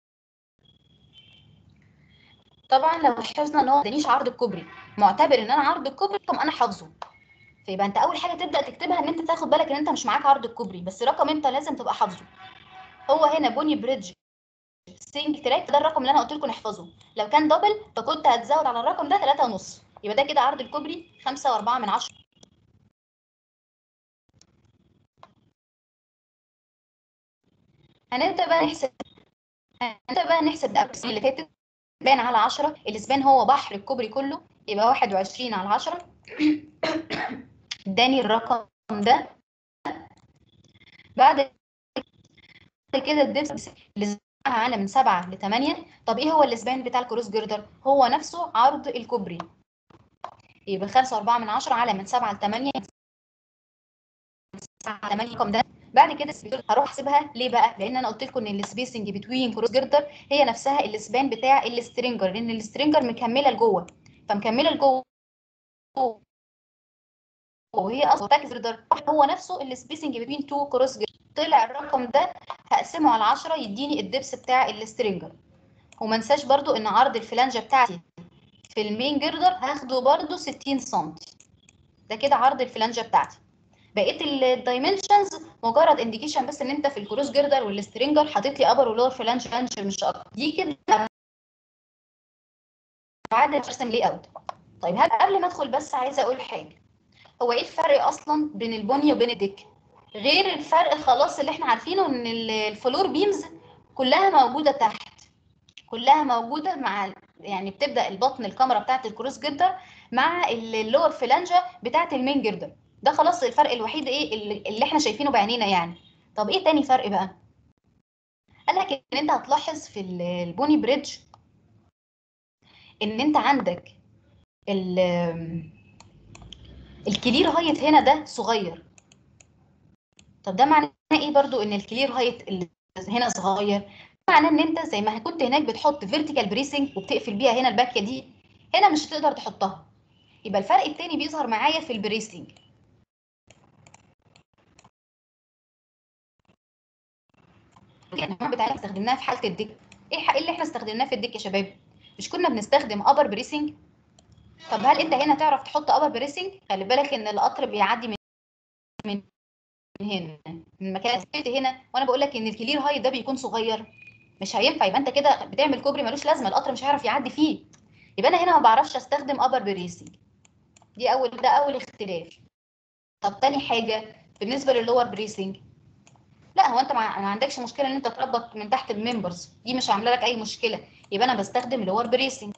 طبعا لو لاحظنا ان هو ما ادانيش عرض الكوبري معتبر ان انا عرض الكوبري طب انا حافظه فيبقى انت اول حاجه تبدا تكتبها ان انت تاخد بالك ان انت مش معاك عرض الكوبري بس رقم انت لازم تبقى حافظه هو هنا بوني بريدج سينج تراك ده الرقم اللي انا قلت لكم نحفظه لو كان دبل فكنت هتزود على الرقم ده 3 ونص يبقى ده كده عرض الكوبري 5 و4 من 10 هنبدا بقى نحسب هنبدا بقى نحسب ده اللي فاتت بان على 10 الاسبان هو بحر الكوبري كله يبقى 21 على 10 اداني الرقم ده بعد كده الدبس اللي على من 7 ل 8 طب ايه هو الاسبان بتاع الكروس جردر هو نفسه عرض الكوبري يبقى 5 4 من 10 على من 7 ل 8 7 8 رقم ده بعد كده السبيسول هروح احسبها ليه بقى لان انا قلت لكم ان السبيسنج بتوين كروس جردر هي نفسها الاسبان بتاع السترينجر لان السترينجر مكمله لجوه فمكمله لجوه وهي اصلا باك جردر هو نفسه السبيسنج بين تو كروس جردر طلع الرقم ده هقسمه على 10 يديني الدبس بتاع السترينجر وما انساش برضو ان عرض الفلانجه بتاعتي في المين جردر هاخده برضو 60 سم ده كده عرض الفلانجه بتاعتي بقيه الدايمنشنز مجرد انديكيشن بس ان انت في الكروس جردر والسترينجر حاطط لي ابر ولور فلانج فلانج مش اكتر دي كده بعد ارسم لي اوت طيب هل قبل ما ادخل بس عايزه اقول حاجه هو ايه الفرق اصلا بين البني وبين الدك غير الفرق خلاص اللي احنا عارفينه ان الفلور بيمز كلها موجوده تحت كلها موجوده مع يعني بتبدا البطن الكاميرا بتاعت الكروس جردر مع اللور فلانجه بتاعت المين جردر ده خلاص الفرق الوحيد ايه اللي, اللي احنا شايفينه بعينينا يعني طب ايه تاني فرق بقى قال لك ان انت هتلاحظ في البوني بريدج ان انت عندك ال الكلير هايت هنا ده صغير طب ده معناه ايه برضو ان الكلير هايت اللي هنا صغير معناه ان انت زي ما كنت هناك بتحط فيرتيكال بريسنج وبتقفل بيها هنا الباكيه دي هنا مش هتقدر تحطها يبقى الفرق التاني بيظهر معايا في البريسنج الانواع بتاعتنا استخدمناها في حاله الدك ايه ايه اللي احنا استخدمناه في الدك يا شباب مش كنا بنستخدم ابر بريسنج طب هل انت هنا تعرف تحط ابر بريسنج خلي بالك ان القطر بيعدي من من هنا من مكان هنا وانا بقول لك ان الكلير هاي ده بيكون صغير مش هينفع يبقى انت كده بتعمل كوبري ملوش لازمه القطر مش هيعرف يعدي فيه يبقى انا هنا ما بعرفش استخدم ابر بريسنج دي اول ده اول اختلاف طب تاني حاجه بالنسبه للور بريسنج لا هو انت ما عندكش مشكله ان انت تربط من تحت الممبرز دي مش عامله لك اي مشكله يبقى انا بستخدم لور بريسنج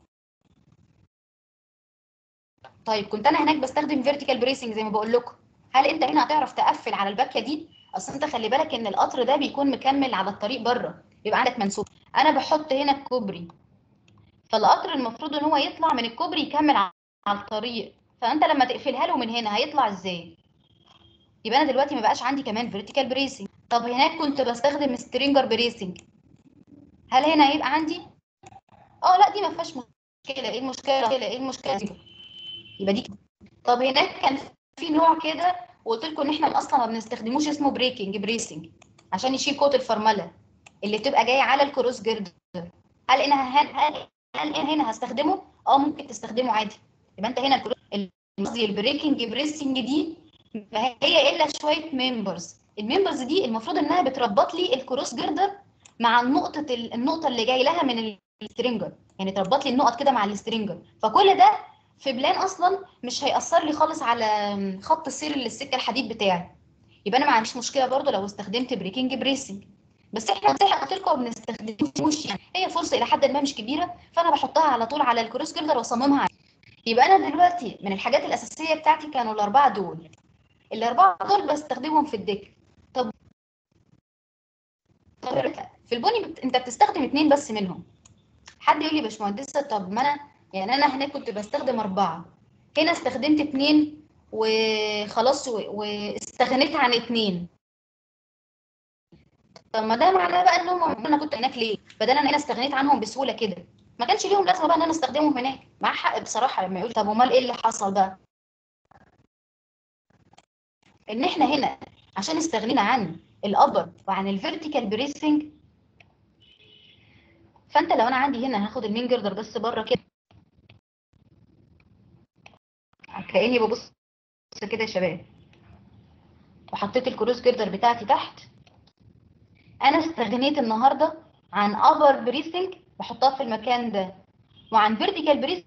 طيب كنت انا هناك بستخدم فيرتيكال بريسنج زي ما بقول لكم هل انت هنا هتعرف تقفل على الباكيه دي اصل انت خلي بالك ان القطر ده بيكون مكمل على الطريق بره يبقى عندك منسوب انا بحط هنا الكوبري فالقطر المفروض ان هو يطلع من الكوبري يكمل على الطريق فانت لما تقفلها له من هنا هيطلع ازاي يبقى انا دلوقتي ما بقاش عندي كمان فيرتيكال بريسنج طب هناك كنت بستخدم سترينجر بريسنج هل هنا هيبقى عندي اه لا دي ما فيهاش مشكله ايه المشكله ايه المشكله دي يبقى دي طب هناك كان في نوع كده وقلت لكم ان احنا اصلا ما بنستخدموش اسمه بريكنج بريسنج عشان يشيل كوت الفرمله اللي بتبقى جايه على الكروس جردر هل انا هل هل, هل انا هنا هستخدمه اه ممكن تستخدمه عادي يبقى انت هنا الكرو- قصدي البريكنج بريسنج دي ما هي الا شويه ممبرز الممبرز دي المفروض انها بتربط لي الكروس جردر مع النقطه ال- النقطه اللي جاي لها من السترينجر يعني تربط لي النقط كده مع السترينجر فكل ده في بلان اصلا مش هيأثر لي خالص على خط السير اللي السكه الحديد بتاعي يبقى انا ما عنديش مشكله برضو لو استخدمت بريكنج بريسنج بس احنا زي ما قلت لكم ما بنستخدموش يعني هي فرصه الى حد ما مش كبيره فانا بحطها على طول على الكروس جردر واصممها عليه. يبقى انا دلوقتي من الحاجات الاساسيه بتاعتي كانوا الاربعه دول الاربعه دول بستخدمهم في الديك طب طب في البني بت... انت بتستخدم اتنين بس منهم حد يقول لي باشمهندسه طب ما انا يعني انا هناك كنت بستخدم اربعه هنا استخدمت اتنين وخلاص و... واستغنيت عن اتنين طب ما ده معناه بقى ان هم انا كنت هناك ليه بدل انا هنا استغنيت عنهم بسهوله كده ما كانش ليهم لازمه بقى ان انا استخدمهم هناك مع حق بصراحه لما يقول طب امال ايه اللي حصل بقى ان احنا هنا عشان استغنينا عن الابر وعن الفيرتيكال بريسنج فانت لو انا عندي هنا هاخد المين جردر بس بره كده كاني ببص كده يا شباب وحطيت الكروس جردر بتاعتي تحت انا استغنيت النهارده عن ابر بريسنج بحطها في المكان ده وعن فيرتيكال بريسنج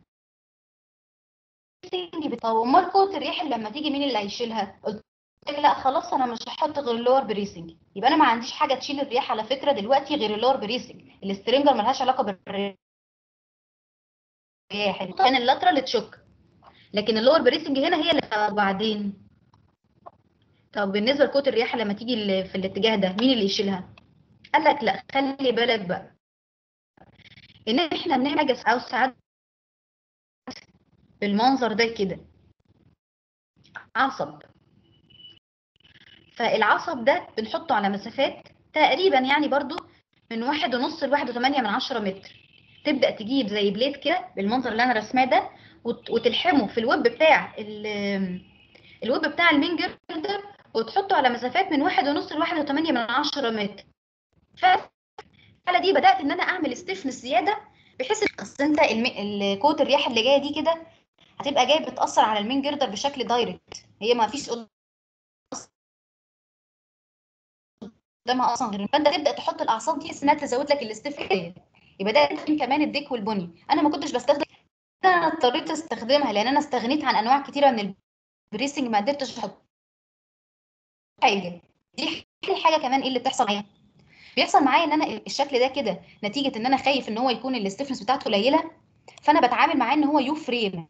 طب امال كوت الريح لما تيجي مين اللي هيشيلها قلت لك لا خلاص انا مش هحط غير اللور بريسنج يبقى انا ما عنديش حاجه تشيل الرياح على فكره دلوقتي غير اللور بريسنج السترينجر ملهاش علاقه بالرياح كان اللاترال تشوك لكن اللور بريسنج هنا هي اللي وبعدين طب بالنسبه لكوت الرياح لما تيجي ال- في الاتجاه ده مين اللي يشيلها قال لك لا خلي بالك بقى ان احنا بنعمل حاجه او ساعات بالمنظر ده كده عصب فالعصب ده بنحطه على مسافات تقريبا يعني برضو من واحد ونص لواحد وثمانية من عشرة متر تبدأ تجيب زي بليد كده بالمنظر اللي انا رسماه ده وت- وتلحمه في الويب بتاع ال- الويب بتاع المين جردر وتحطه على مسافات من واحد ونص لواحد وثمانية من عشرة متر فالحالة دي بدأت ان انا اعمل ستيفنس زيادة بحيث ان أصل انت الم- الكوت الرياح اللي جايه دي كده هتبقى جايه بتأثر على المين جردر بشكل دايركت هي ما فيش قدامها اصلا غير فانت تبدا تحط الاعصاب دي بحيث انها تزود لك الاستفاده يبقى ده كمان الديك والبني انا ما كنتش بستخدم انا اضطريت استخدمها لان انا استغنيت عن انواع كتيره من البريسنج ما قدرتش احط حاجه دي حاجه كمان ايه اللي بتحصل معايا بيحصل معايا ان انا الشكل ده كده نتيجه ان انا خايف ان هو يكون الاستفنس بتاعته قليله فانا بتعامل معاه ان هو يو فريم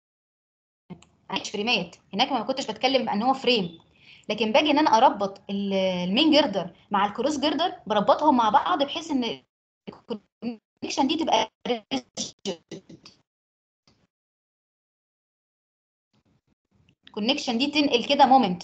مش فريمات هناك ما كنتش بتكلم ان هو فريم لكن باجي ان انا اربط ال- المين جردر مع الكروس جردر بربطهم مع بعض بحيث ان الكونكشن دي تبقى الكونكشن دي تنقل كده مومنت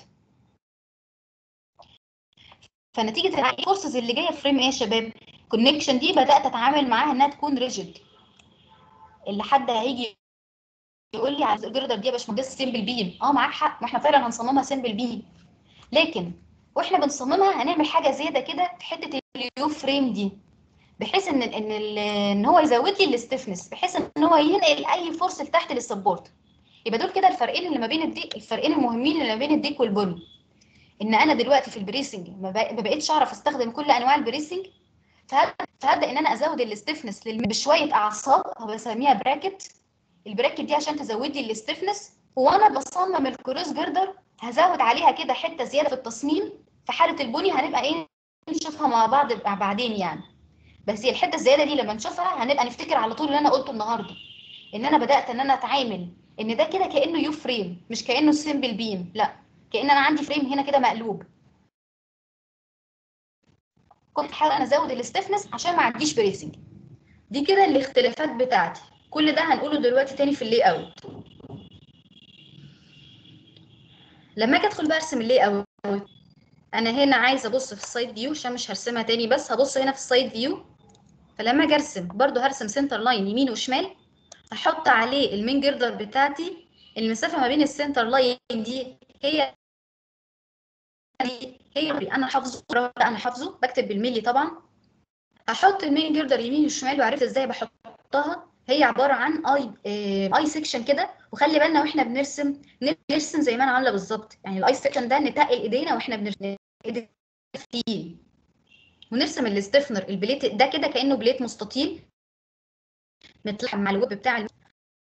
فنتيجه الفورسز اللي جايه فريم ايه يا شباب الكونكشن دي بدات اتعامل معاها انها تكون ريجيد اللي حد هيجي يقول لي على الجردر دي يا باشمهندس سيمبل بيم اه معاك حق ما احنا فعلا هنصممها سيمبل بيم لكن واحنا بنصممها هنعمل حاجه زياده كده في حته اليو فريم دي بحيث ان ان ال- ان هو يزود لي الاستفنس بحيث ان هو ينقل اي فورس لتحت للسبورت يبقى دول كده الفرقين اللي ما بين الديك الفرقين المهمين اللي ما بين الديك والبني ان انا دلوقتي في البريسنج ما بق- ما بقتش اعرف استخدم كل انواع البريسنج فهبدا فهبدأ ان انا ازود الاستفنس للم- بشويه اعصاب بسميها براكت البراكت دي عشان تزود لي الاستفنس وانا بصمم الكروس جردر هزود عليها كده حته زياده في التصميم في حاله البني هنبقى ايه نشوفها مع بعض بقى بعدين يعني بس هي الحته الزياده دي لما نشوفها هنبقى نفتكر على طول اللي انا قلته النهارده ان انا بدات ان انا اتعامل ان ده كده كانه يو فريم مش كانه سيمبل بيم لا كان انا عندي فريم هنا كده مقلوب كنت بحاول انا ازود الاستفنس عشان ما عنديش بريسنج دي كده الاختلافات بتاعتي كل ده هنقوله دلوقتي تاني في اللي اوت لما اجي ادخل بقى ارسم اللي اوت انا هنا عايزه ابص في السايد فيو عشان مش هرسمها تاني بس هبص هنا في السايد فيو فلما اجي ارسم برضو هرسم سنتر لاين يمين وشمال هحط عليه المين جردر بتاعتي المسافه ما بين السنتر لاين دي هي هي انا حافظه انا حافظه بكتب بالملي طبعا هحط المين جردر يمين وشمال وعرفت ازاي بحطها هي عباره عن اي اي سيكشن كده وخلي بالنا واحنا بنرسم نرسم زي ما انا عامله بالظبط يعني الاي سيكشن ده نتقل ايدينا واحنا بنرسم ايدي فيه ونرسم الاستفنر البليت ده كده كانه بليت مستطيل متلحم مع الويب بتاع ال-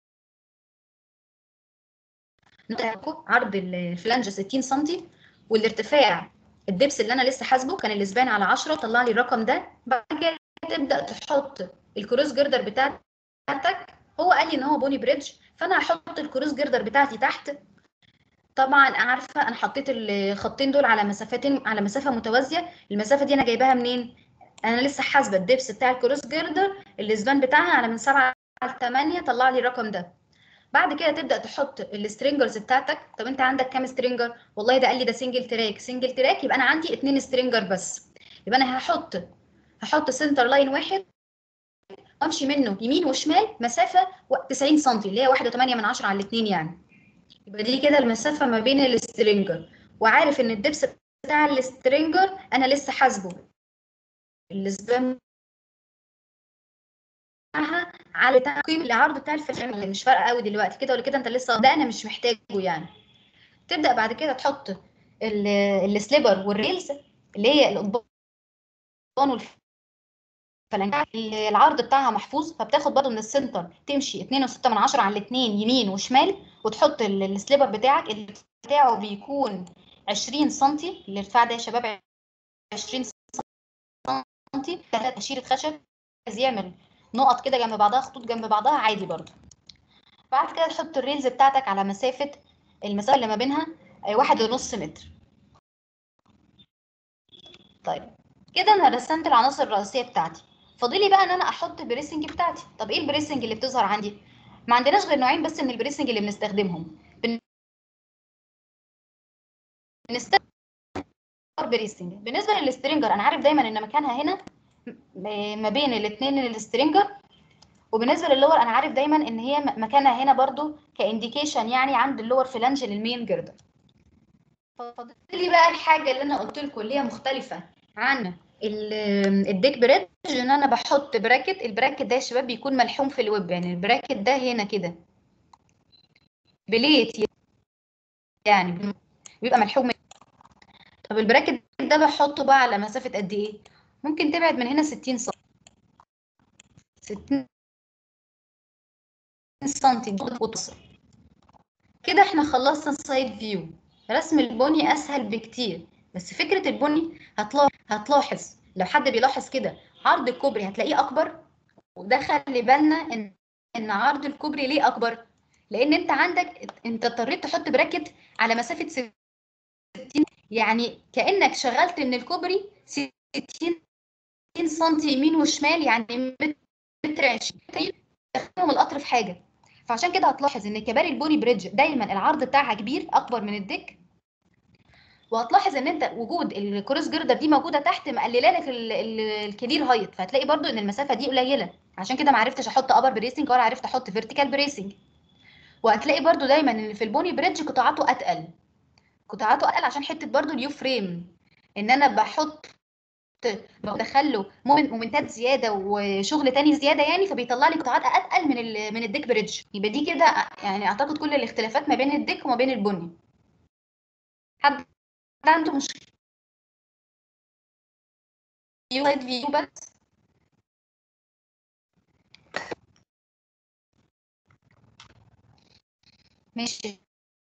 نقطة عرض الفلانج 60 سم والارتفاع الدبس اللي انا لسه حاسبه كان الاسبان على 10 طلع لي الرقم ده بعد كده تبدا تحط الكروس جردر بتاعتك هو قال لي ان هو بوني بريدج فانا هحط الكروس جردر بتاعتي تحت طبعا عارفه انا حطيت الخطين دول على مسافتين على مسافه متوازيه المسافه دي انا جايباها منين انا لسه حاسبه الدبس بتاع الكروس جردر الاسبان بتاعها على من 7 ل 8 طلع لي الرقم ده بعد كده تبدا تحط السترينجرز بتاعتك طب انت عندك كام سترينجر والله ده قال لي ده سنجل تراك سنجل تراك يبقى انا عندي اتنين سترينجر بس يبقى انا هحط هحط سنتر لاين واحد وامشي منه يمين وشمال مسافه و- 90 سم اللي هي 1.8 من 10 على الاثنين يعني يبقى دي كده المسافه ما بين السترينجر وعارف ان الدبس بتاع السترينجر انا لسه حاسبه الاسبان بتاعها على بتاع قيمه العرض بتاع الفريم اللي مش فارقه قوي دلوقتي كده ولا كده انت لسه ده انا مش محتاجه يعني تبدا بعد كده تحط ال- السليبر والريلز اللي هي القضبان والفلنجات العرض بتاعها محفوظ فبتاخد برضه من السنتر تمشي 2.6 من 10 على الاثنين يمين وشمال وتحط ال- السليبر بتاعك اللي بتاعه بيكون 20 سم الارتفاع ده يا شباب 20 سم تشيرة خشب عايز يعمل نقط كده جنب بعضها خطوط جنب بعضها عادي برضه بعد كده تحط الريلز بتاعتك على مسافة المسافة اللي ما بينها آه، واحد ونص متر طيب كده انا رسمت العناصر الرئيسية بتاعتي فاضلي بقى ان انا احط البريسنج بتاعتي طب ايه البريسنج اللي بتظهر عندي ما عندناش غير نوعين بس من البريسنج اللي بنستخدمهم بن- بنستخدم بريسنج بالنسبة للسترينجر انا عارف دايما ان مكانها هنا م- ما بين الاثنين السترينجر وبالنسبه للور انا عارف دايما ان هي م- مكانها هنا برضو كانديكيشن يعني عند اللور فلانج للمين جردر فاضل لي بقى الحاجه اللي انا قلت لكم اللي هي مختلفه عن ال- الديك بريدج ان انا بحط براكت البراكت ده يا شباب بيكون ملحوم في الويب يعني البراكت ده هنا كده بليت يعني بيبقى ملحوم طب البراكت ده بحطه بقى على مسافه قد ايه ممكن تبعد من هنا 60 سم 60 سنتي وتصل كده احنا خلصنا السايد فيو رسم البني اسهل بكتير بس فكرة البني هتلاحظ هتلاحظ لو حد بيلاحظ كده عرض الكوبري هتلاقيه اكبر وده خلي بالنا ان ان عرض الكوبري ليه اكبر لان انت عندك انت اضطريت تحط براكت على مسافة 60 يعني كانك شغلت من الكوبري 60 سم يمين وشمال يعني متر 20 تخدم القطر في حاجه فعشان كده هتلاحظ ان كباري البوني بريدج دايما العرض بتاعها كبير اكبر من الديك وهتلاحظ ان انت وجود الكروس جردر دي موجوده تحت مقلله لك ال- ال- الكبير هايت فهتلاقي برضو ان المسافه دي قليله عشان كده ما عرفتش احط ابر بريسنج ولا عرفت احط فيرتيكال بريسنج وهتلاقي برضو دايما ان في البوني بريدج قطاعاته اتقل قطاعاته اتقل عشان حته برضو اليو فريم ان انا بحط بدخله مومنت مومنتات زياده وشغل تاني زياده يعني فبيطلع لي قطاعات اتقل من ال من الديك بريدج يبقى دي كده يعني اعتقد كل الاختلافات ما بين الديك وما بين البني حد عنده مشكله فيو سايد فيو بس ماشي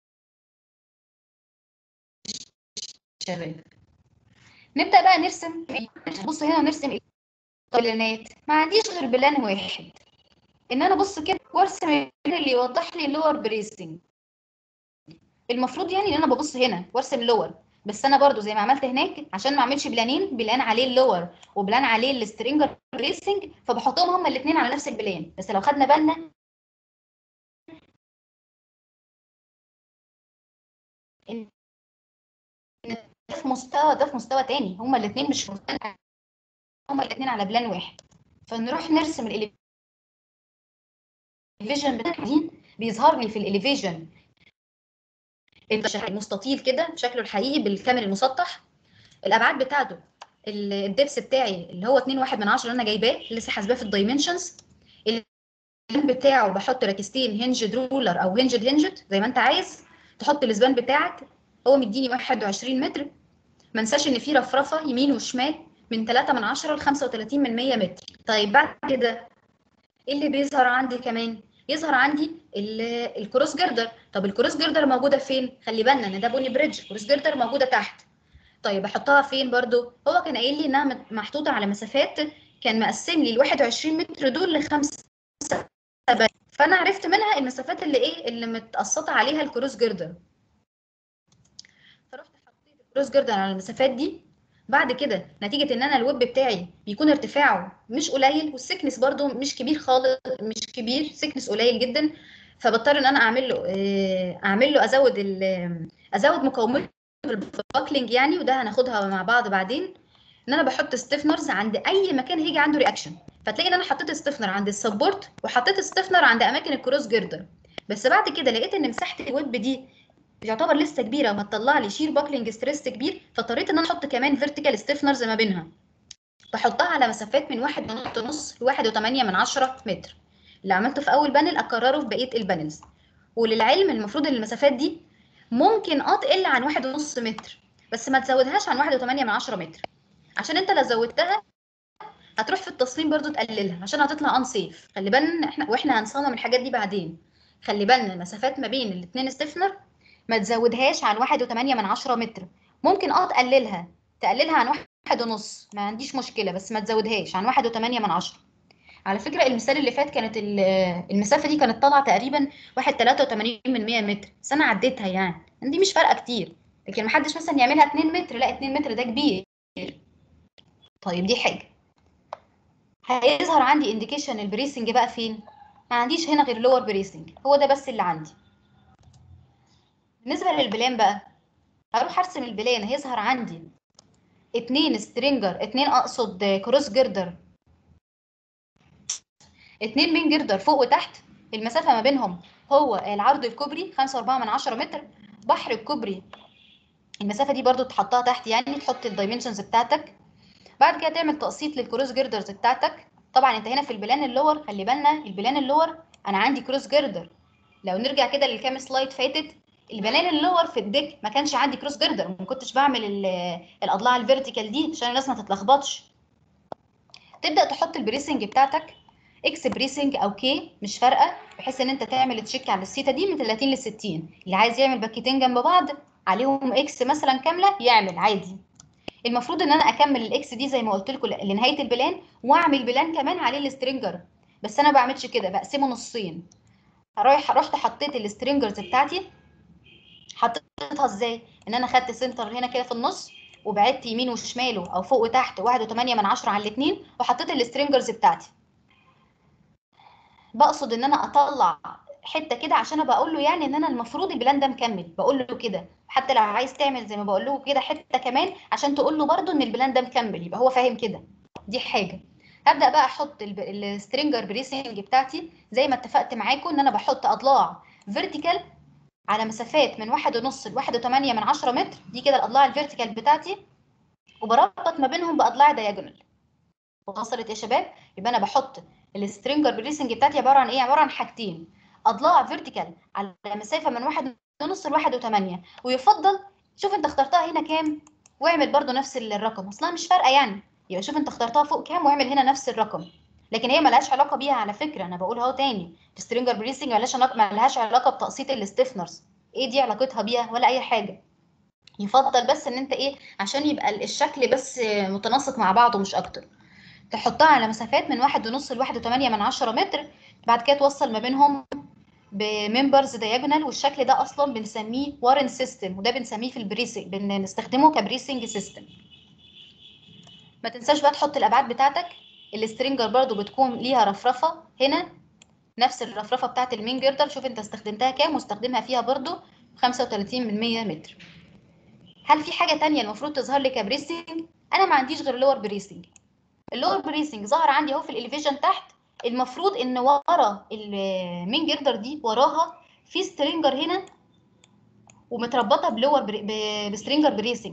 شباب نبدأ بقى نرسم بص هنا نرسم ايه بلانات ما عنديش غير بلان واحد ان انا ابص كده وارسم البلان اللي يوضح لي اللور بريسنج المفروض يعني ان انا ببص هنا وارسم لور بس انا برضو زي ما عملت هناك عشان ما اعملش بلانين بلان عليه اللور وبلان عليه السترينجر بريسنج فبحطهم هما الاثنين على نفس البلان بس لو خدنا بالنا ان ده في مستوى ده في مستوى تاني هما الاثنين مش في مستوى هما الاثنين على بلان واحد فنروح نرسم الاليفيجن بتاعنا بيظهر لي في الاليفيجن المستطيل كده شكله الحقيقي بالكامل المسطح الابعاد بتاعته ال- الدبس بتاعي اللي هو 2 واحد من عشرة اللي انا جايباه لسه حاسباه في الدايمنشنز السبان بتاعه بحط راكستين هنجد رولر او هنجد هنجد زي ما انت عايز تحط السبان بتاعك هو مديني 21 متر ما انساش ان في رفرفه يمين وشمال من 3 من 10 ل 35 من 100 متر طيب بعد كده ايه اللي بيظهر عندي كمان يظهر عندي ال- الكروس جردر طب الكروس جردر موجوده فين خلي بالنا ان ده بوني بريدج الكروس جردر موجوده تحت طيب احطها فين برضو هو كان قايل لي انها مت- محطوطه على مسافات كان مقسم لي ال 21 متر دول لخمسه فانا عرفت منها المسافات اللي ايه اللي متقسطه عليها الكروس جردر فرحت حطيت الكروس جردر على المسافات دي بعد كده نتيجه ان انا الويب بتاعي بيكون ارتفاعه مش قليل والسكنس برضو مش كبير خالص مش كبير سكنس قليل جدا فبضطر ان انا اعمل له آه، اعمل له ازود ال- ازود مقاومته بالباكلينج يعني وده هناخدها مع بعض بعدين ان انا بحط ستيفنرز عند اي مكان هيجي عنده رياكشن فتلاقي ان انا حطيت ستيفنر عند السبورت وحطيت ستيفنر عند اماكن الكروس جردر بس بعد كده لقيت ان مساحه الويب دي يعتبر لسه كبيره وهتطلع لي شير باكلينج ستريس كبير فاضطريت ان انا احط كمان فيرتيكال ستيفنرز ما بينها بحطها على مسافات من واحد ونص لواحد وتمانية من عشرة متر اللي عملته في اول بانل اكرره في بقيه البانلز وللعلم المفروض ان المسافات دي ممكن اه تقل عن واحد ونص متر بس ما تزودهاش عن واحد وتمانية من عشرة متر عشان انت لو زودتها هتروح في التصميم برضو تقللها عشان هتطلع انسيف خلي بالنا احنا واحنا هنصمم الحاجات دي بعدين خلي بالنا المسافات ما بين الاتنين ستيفنر ما تزودهاش عن واحد وتمانية من عشرة متر ممكن اه تقللها تقللها عن واحد ونص ما عنديش مشكلة بس ما تزودهاش عن واحد وتمانية من عشرة على فكرة المثال اللي فات كانت ال- المسافة دي كانت طالعة تقريبا واحد تلاتة وتمانين من مية متر بس أنا عديتها يعني دي مش فارقة كتير لكن محدش مثلا يعملها اتنين متر لا اتنين متر ده كبير طيب دي حاجة هيظهر عندي انديكيشن البريسنج بقى فين ما عنديش هنا غير لور بريسنج هو ده بس اللي عندي بالنسبة للبلان بقى هروح ارسم البلان هيظهر عندي اتنين سترينجر اتنين اقصد كروس جردر اتنين مين جردر فوق وتحت المسافة ما بينهم هو العرض الكوبري خمسة وأربعة من عشرة متر بحر الكوبري المسافة دي برضو تحطها تحت يعني تحط الدايمنشنز بتاعتك بعد كده تعمل تقسيط للكروس جيردرز بتاعتك طبعا انت هنا في البلان اللور خلي بالنا البلان اللور انا عندي كروس جيردر لو نرجع كده للكام سلايد فاتت البلان اللور في الديك ما كانش عندي كروس جيردر ما كنتش بعمل ال- الاضلاع الفيرتيكال دي عشان الناس ما تتلخبطش تبدا تحط البريسنج بتاعتك اكس بريسنج او كي مش فارقه بحيث ان انت تعمل تشيك على السيتا دي من 30 ل 60 اللي عايز يعمل باكيتين جنب بعض عليهم اكس مثلا كامله يعمل عادي المفروض ان انا اكمل الاكس دي زي ما قلت لكم لنهايه البلان واعمل بلان كمان عليه السترينجر بس انا ما بعملش كده بقسمه نصين رايح رحت حطيت السترينجرز بتاعتي حطيتها ازاي ان انا خدت سنتر هنا كده في النص وبعدت يمين وشماله او فوق وتحت واحد وتمانية من عشرة على الاتنين وحطيت السترينجرز بتاعتي بقصد ان انا اطلع حته كده عشان ابقى اقول له يعني ان انا المفروض البلان ده مكمل بقول له كده حتى لو عايز تعمل زي ما بقول له كده حته كمان عشان تقول له برده ان البلان ده مكمل يبقى هو فاهم كده دي حاجه هبدا بقى احط السترينجر بريسنج بتاعتي زي ما اتفقت معاكم ان انا بحط اضلاع فيرتيكال على مسافات من واحد ونص لواحد وتمانية من عشرة متر دي كده الاضلاع الفيرتيكال بتاعتي وبربط ما بينهم باضلاع دياجونال وصلت يا شباب يبقى انا بحط السترينجر بريسنج بتاعتي عباره عن ايه عباره عن حاجتين اضلاع فيرتيكال على مسافه من واحد ونص لواحد وتمانية ويفضل شوف انت اخترتها هنا كام واعمل برضو نفس الرقم اصلا مش فارقه يعني يبقى شوف انت اخترتها فوق كام واعمل هنا نفس الرقم لكن هي ملهاش علاقه بيها على فكره انا بقولها اهو تاني السترينجر بريسنج ملهاش علاقه ملهاش علاقه بتقسيط الستيفنرز ايه دي علاقتها بيها ولا اي حاجه يفضل بس ان انت ايه عشان يبقى الشكل بس متناسق مع بعضه مش اكتر تحطها على مسافات من واحد ونص لواحد وتمانية من عشرة متر بعد كده توصل ما بينهم بممبرز دياجونال والشكل ده اصلا بنسميه وارن سيستم وده بنسميه في البريسنج بنستخدمه كبريسنج سيستم ما تنساش بقى تحط الابعاد بتاعتك السترينجر برضو بتكون ليها رفرفه هنا نفس الرفرفه بتاعت المين جردر شوف انت استخدمتها كام واستخدمها فيها برضو 35 من 100 متر هل في حاجه تانية المفروض تظهر لي كبريسنج انا ما عنديش غير لور بريسنج اللور بريسنج ظهر عندي اهو في الاليفيجن تحت المفروض ان ورا المين جردر دي وراها في سترينجر هنا ومتربطه بلور بري... بسترينجر بريسنج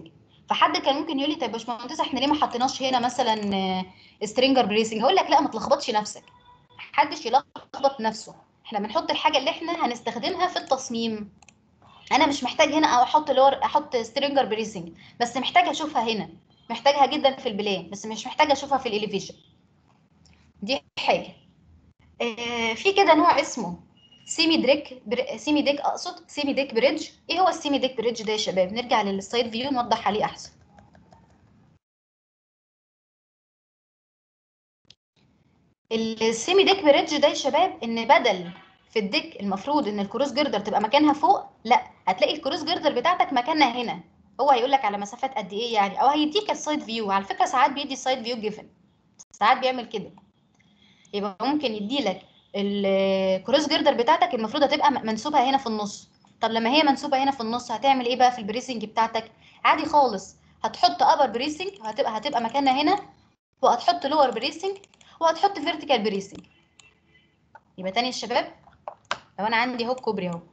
فحد كان ممكن يقول لي طب يا باشمهندس احنا ليه ما حطيناش هنا مثلا سترينجر بريسنج هقول لك لا ما تلخبطش نفسك محدش يلخبط نفسه احنا بنحط الحاجه اللي احنا هنستخدمها في التصميم انا مش محتاج هنا او احط لور احط سترينجر بريسنج بس محتاجه اشوفها هنا محتاجها جدا في البلان بس مش محتاجه اشوفها في الاليفيشن دي حاجه آه في كده نوع اسمه سيمي دريك بر... سيمي ديك اقصد سيمي ديك بريدج ايه هو السيمي ديك بريدج ده يا شباب نرجع للسايد فيو نوضح عليه احسن السيمي ديك بريدج ده يا شباب ان بدل في الديك المفروض ان الكروس جردر تبقى مكانها فوق لا هتلاقي الكروس جردر بتاعتك مكانها هنا هو هيقول لك على مسافات قد ايه يعني او هيديك السايد فيو على فكره ساعات بيدي السايد فيو جيفن ساعات بيعمل كده يبقى ممكن يدي لك الكروس جردر بتاعتك المفروض هتبقى منسوبه هنا في النص طب لما هي منسوبه هنا في النص هتعمل ايه بقى في البريسنج بتاعتك عادي خالص هتحط ابر بريسنج هتبقى هتبقى مكانها هنا وهتحط لور بريسنج وهتحط فيرتيكال بريسنج يبقى تاني يا شباب لو انا عندي اهو الكوبري اهو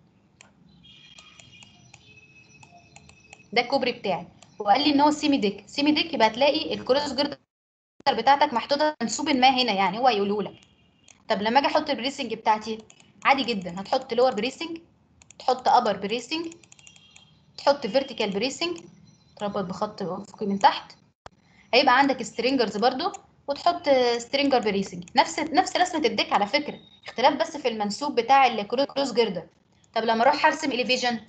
ده الكوبري بتاعي وقال لي ان هو سيمي ديك سيمي ديك يبقى هتلاقي الكروس جردر بتاعتك محطوطه منسوب ما هنا يعني هو هيقوله لك طب لما اجي احط البريسنج بتاعتي عادي جدا هتحط لور بريسنج تحط ابر بريسنج تحط فيرتيكال بريسنج تربط بخط افقي من تحت هيبقى عندك سترينجرز برضو وتحط سترينجر بريسنج نفس نفس رسمه الديك على فكره اختلاف بس في المنسوب بتاع الكروس جردر طب لما اروح ارسم اليفيجن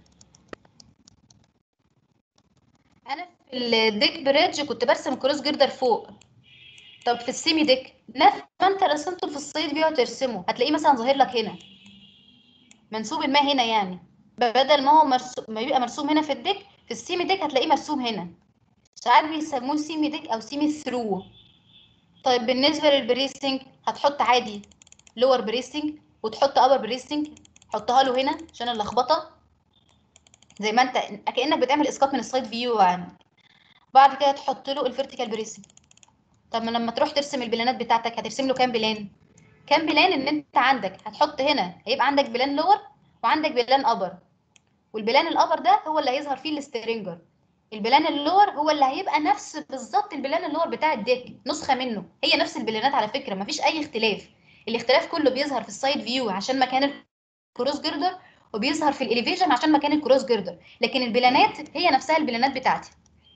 انا في الديك بريدج كنت برسم كروس جردر فوق طب في السيمي ديك نفس ما انت رسمته في السايد فيو هترسمه هتلاقيه مثلا ظاهر لك هنا منسوب ما هنا يعني بدل ما هو مرسوم ما يبقى مرسوم هنا في الديك في السيمي ديك هتلاقيه مرسوم هنا ساعات بيسموه سيمي ديك او سيمي ثرو طيب بالنسبه للبريسنج هتحط عادي لور بريسنج وتحط ابر بريسنج حطها له هنا عشان اللخبطه زي ما انت كانك بتعمل اسقاط من السايد فيو يعني بعد كده تحط له الفيرتيكال بريسنج طب ما لما تروح ترسم البلانات بتاعتك هترسم له كام بلان كام بلان ان انت عندك هتحط هنا هيبقى عندك بلان لور وعندك بلان ابر والبلان الابر ده هو اللي هيظهر فيه السترينجر البلان اللور هو اللي هيبقى نفس بالظبط البلان اللور بتاع الديك نسخه منه هي نفس البلانات على فكره مفيش اي اختلاف الاختلاف كله بيظهر في السايد فيو عشان مكان الكروس جردر وبيظهر في الاليفيشن عشان مكان الكروس جردر لكن البلانات هي نفسها البلانات بتاعتي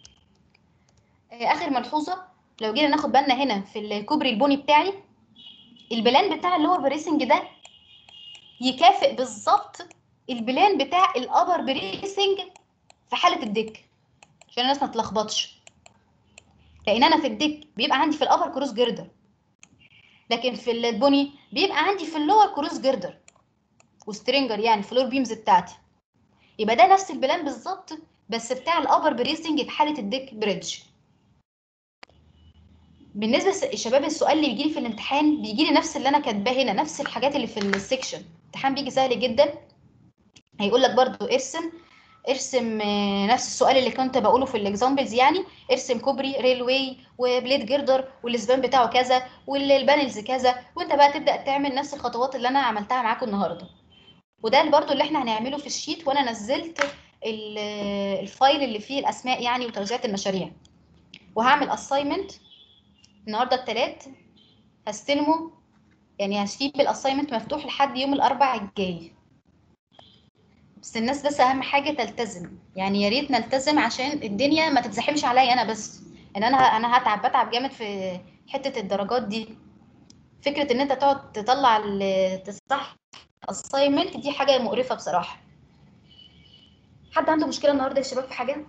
اخر ملحوظه لو جينا ناخد بالنا هنا في الكوبري البني بتاعي البلان بتاع اللور بريسنج ده يكافئ بالظبط البلان بتاع الابر بريسنج في حاله الديك عشان الناس ما تلخبطش لان انا في الديك بيبقى عندي في الابر كروس جردر لكن في البني بيبقى عندي في اللور كروس جردر وسترينجر يعني فلور بيمز بتاعتي يبقى ده نفس البلان بالظبط بس بتاع الابر بريسنج في حاله الديك بريدج بالنسبه للشباب السؤال اللي بيجي لي في الامتحان بيجي لي نفس اللي انا كاتباه هنا نفس الحاجات اللي في السكشن الامتحان بيجي سهل جدا هيقول لك برضو ارسم ارسم نفس السؤال اللي كنت بقوله في الاكزامبلز يعني ارسم كوبري ريلوي وبليد جردر والسبان بتاعه كذا والبانلز كذا وانت بقى تبدا تعمل نفس الخطوات اللي انا عملتها معاكم النهارده وده برضو اللي احنا هنعمله في الشيت وانا نزلت الفايل اللي فيه الاسماء يعني وتوزيعة المشاريع وهعمل اساينمنت النهارده الثلاث هستلمه يعني هسيب الاساينمنت مفتوح لحد يوم الاربع الجاي بس الناس بس اهم حاجه تلتزم يعني يا ريت نلتزم عشان الدنيا ما تتزحمش عليا انا بس ان انا انا هتعب بتعب جامد في حته الدرجات دي فكره ان انت تقعد تطلع تصح اساينمنت دي حاجه مقرفه بصراحه حد عنده مشكله النهارده يا شباب في حاجه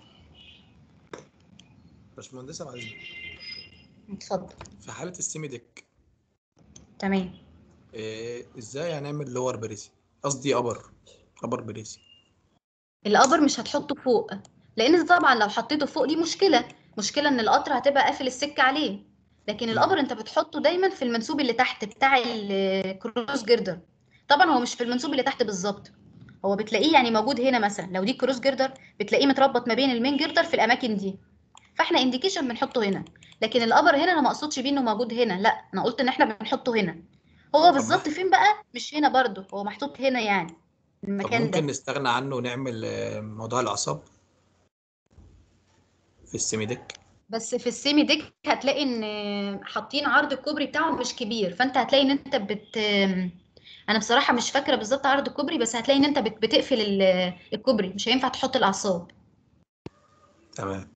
باشمهندسة معلش اتفضل في حالة السيمي ديك تمام إيه ازاي هنعمل لور بريسي قصدي ابر ابر بريسي الابر مش هتحطه فوق لان طبعا لو حطيته فوق دي مشكله مشكله ان القطر هتبقى قافل السكه عليه لكن الابر انت بتحطه دايما في المنسوب اللي تحت بتاع الكروس جردر طبعا هو مش في المنسوب اللي تحت بالظبط هو بتلاقيه يعني موجود هنا مثلا لو دي كروس جردر بتلاقيه متربط ما بين المين جردر في الاماكن دي فاحنا انديكيشن بنحطه هنا لكن الابر هنا انا ما اقصدش بيه انه موجود هنا لا انا قلت ان احنا بنحطه هنا هو بالظبط فين بقى مش هنا برضو هو محطوط هنا يعني طب المكان ممكن ده نستغنى عنه ونعمل آه، موضوع الاعصاب في السيمي ديك بس في السيمي ديك هتلاقي ان حاطين عرض الكوبري بتاعه مش كبير فانت هتلاقي ان انت بت انا بصراحه مش فاكره بالظبط عرض الكوبري بس هتلاقي ان انت بت... بتقفل ال- الكوبري مش هينفع تحط الاعصاب تمام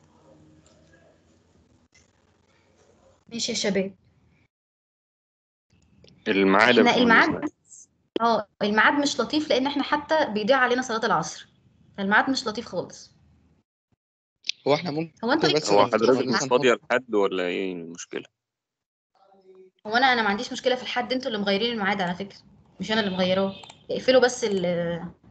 ماشي يا شباب الميعاد يا احنا باشمهندس الميعاد اه الميعاد مش لطيف لان احنا حتى بيضيع علينا صلاه العصر فالميعاد مش لطيف خالص هو احنا ممكن هو انتوا بس ليه هو لو مش حضرتك لطيف مش مثلا فاضية لحد ولا ايه المشكلة؟ هو انا انا ما عنديش مشكله في الحد انتوا اللي مغيرين الميعاد على فكره مش انا اللي مغيراه اقفلوا بس ال-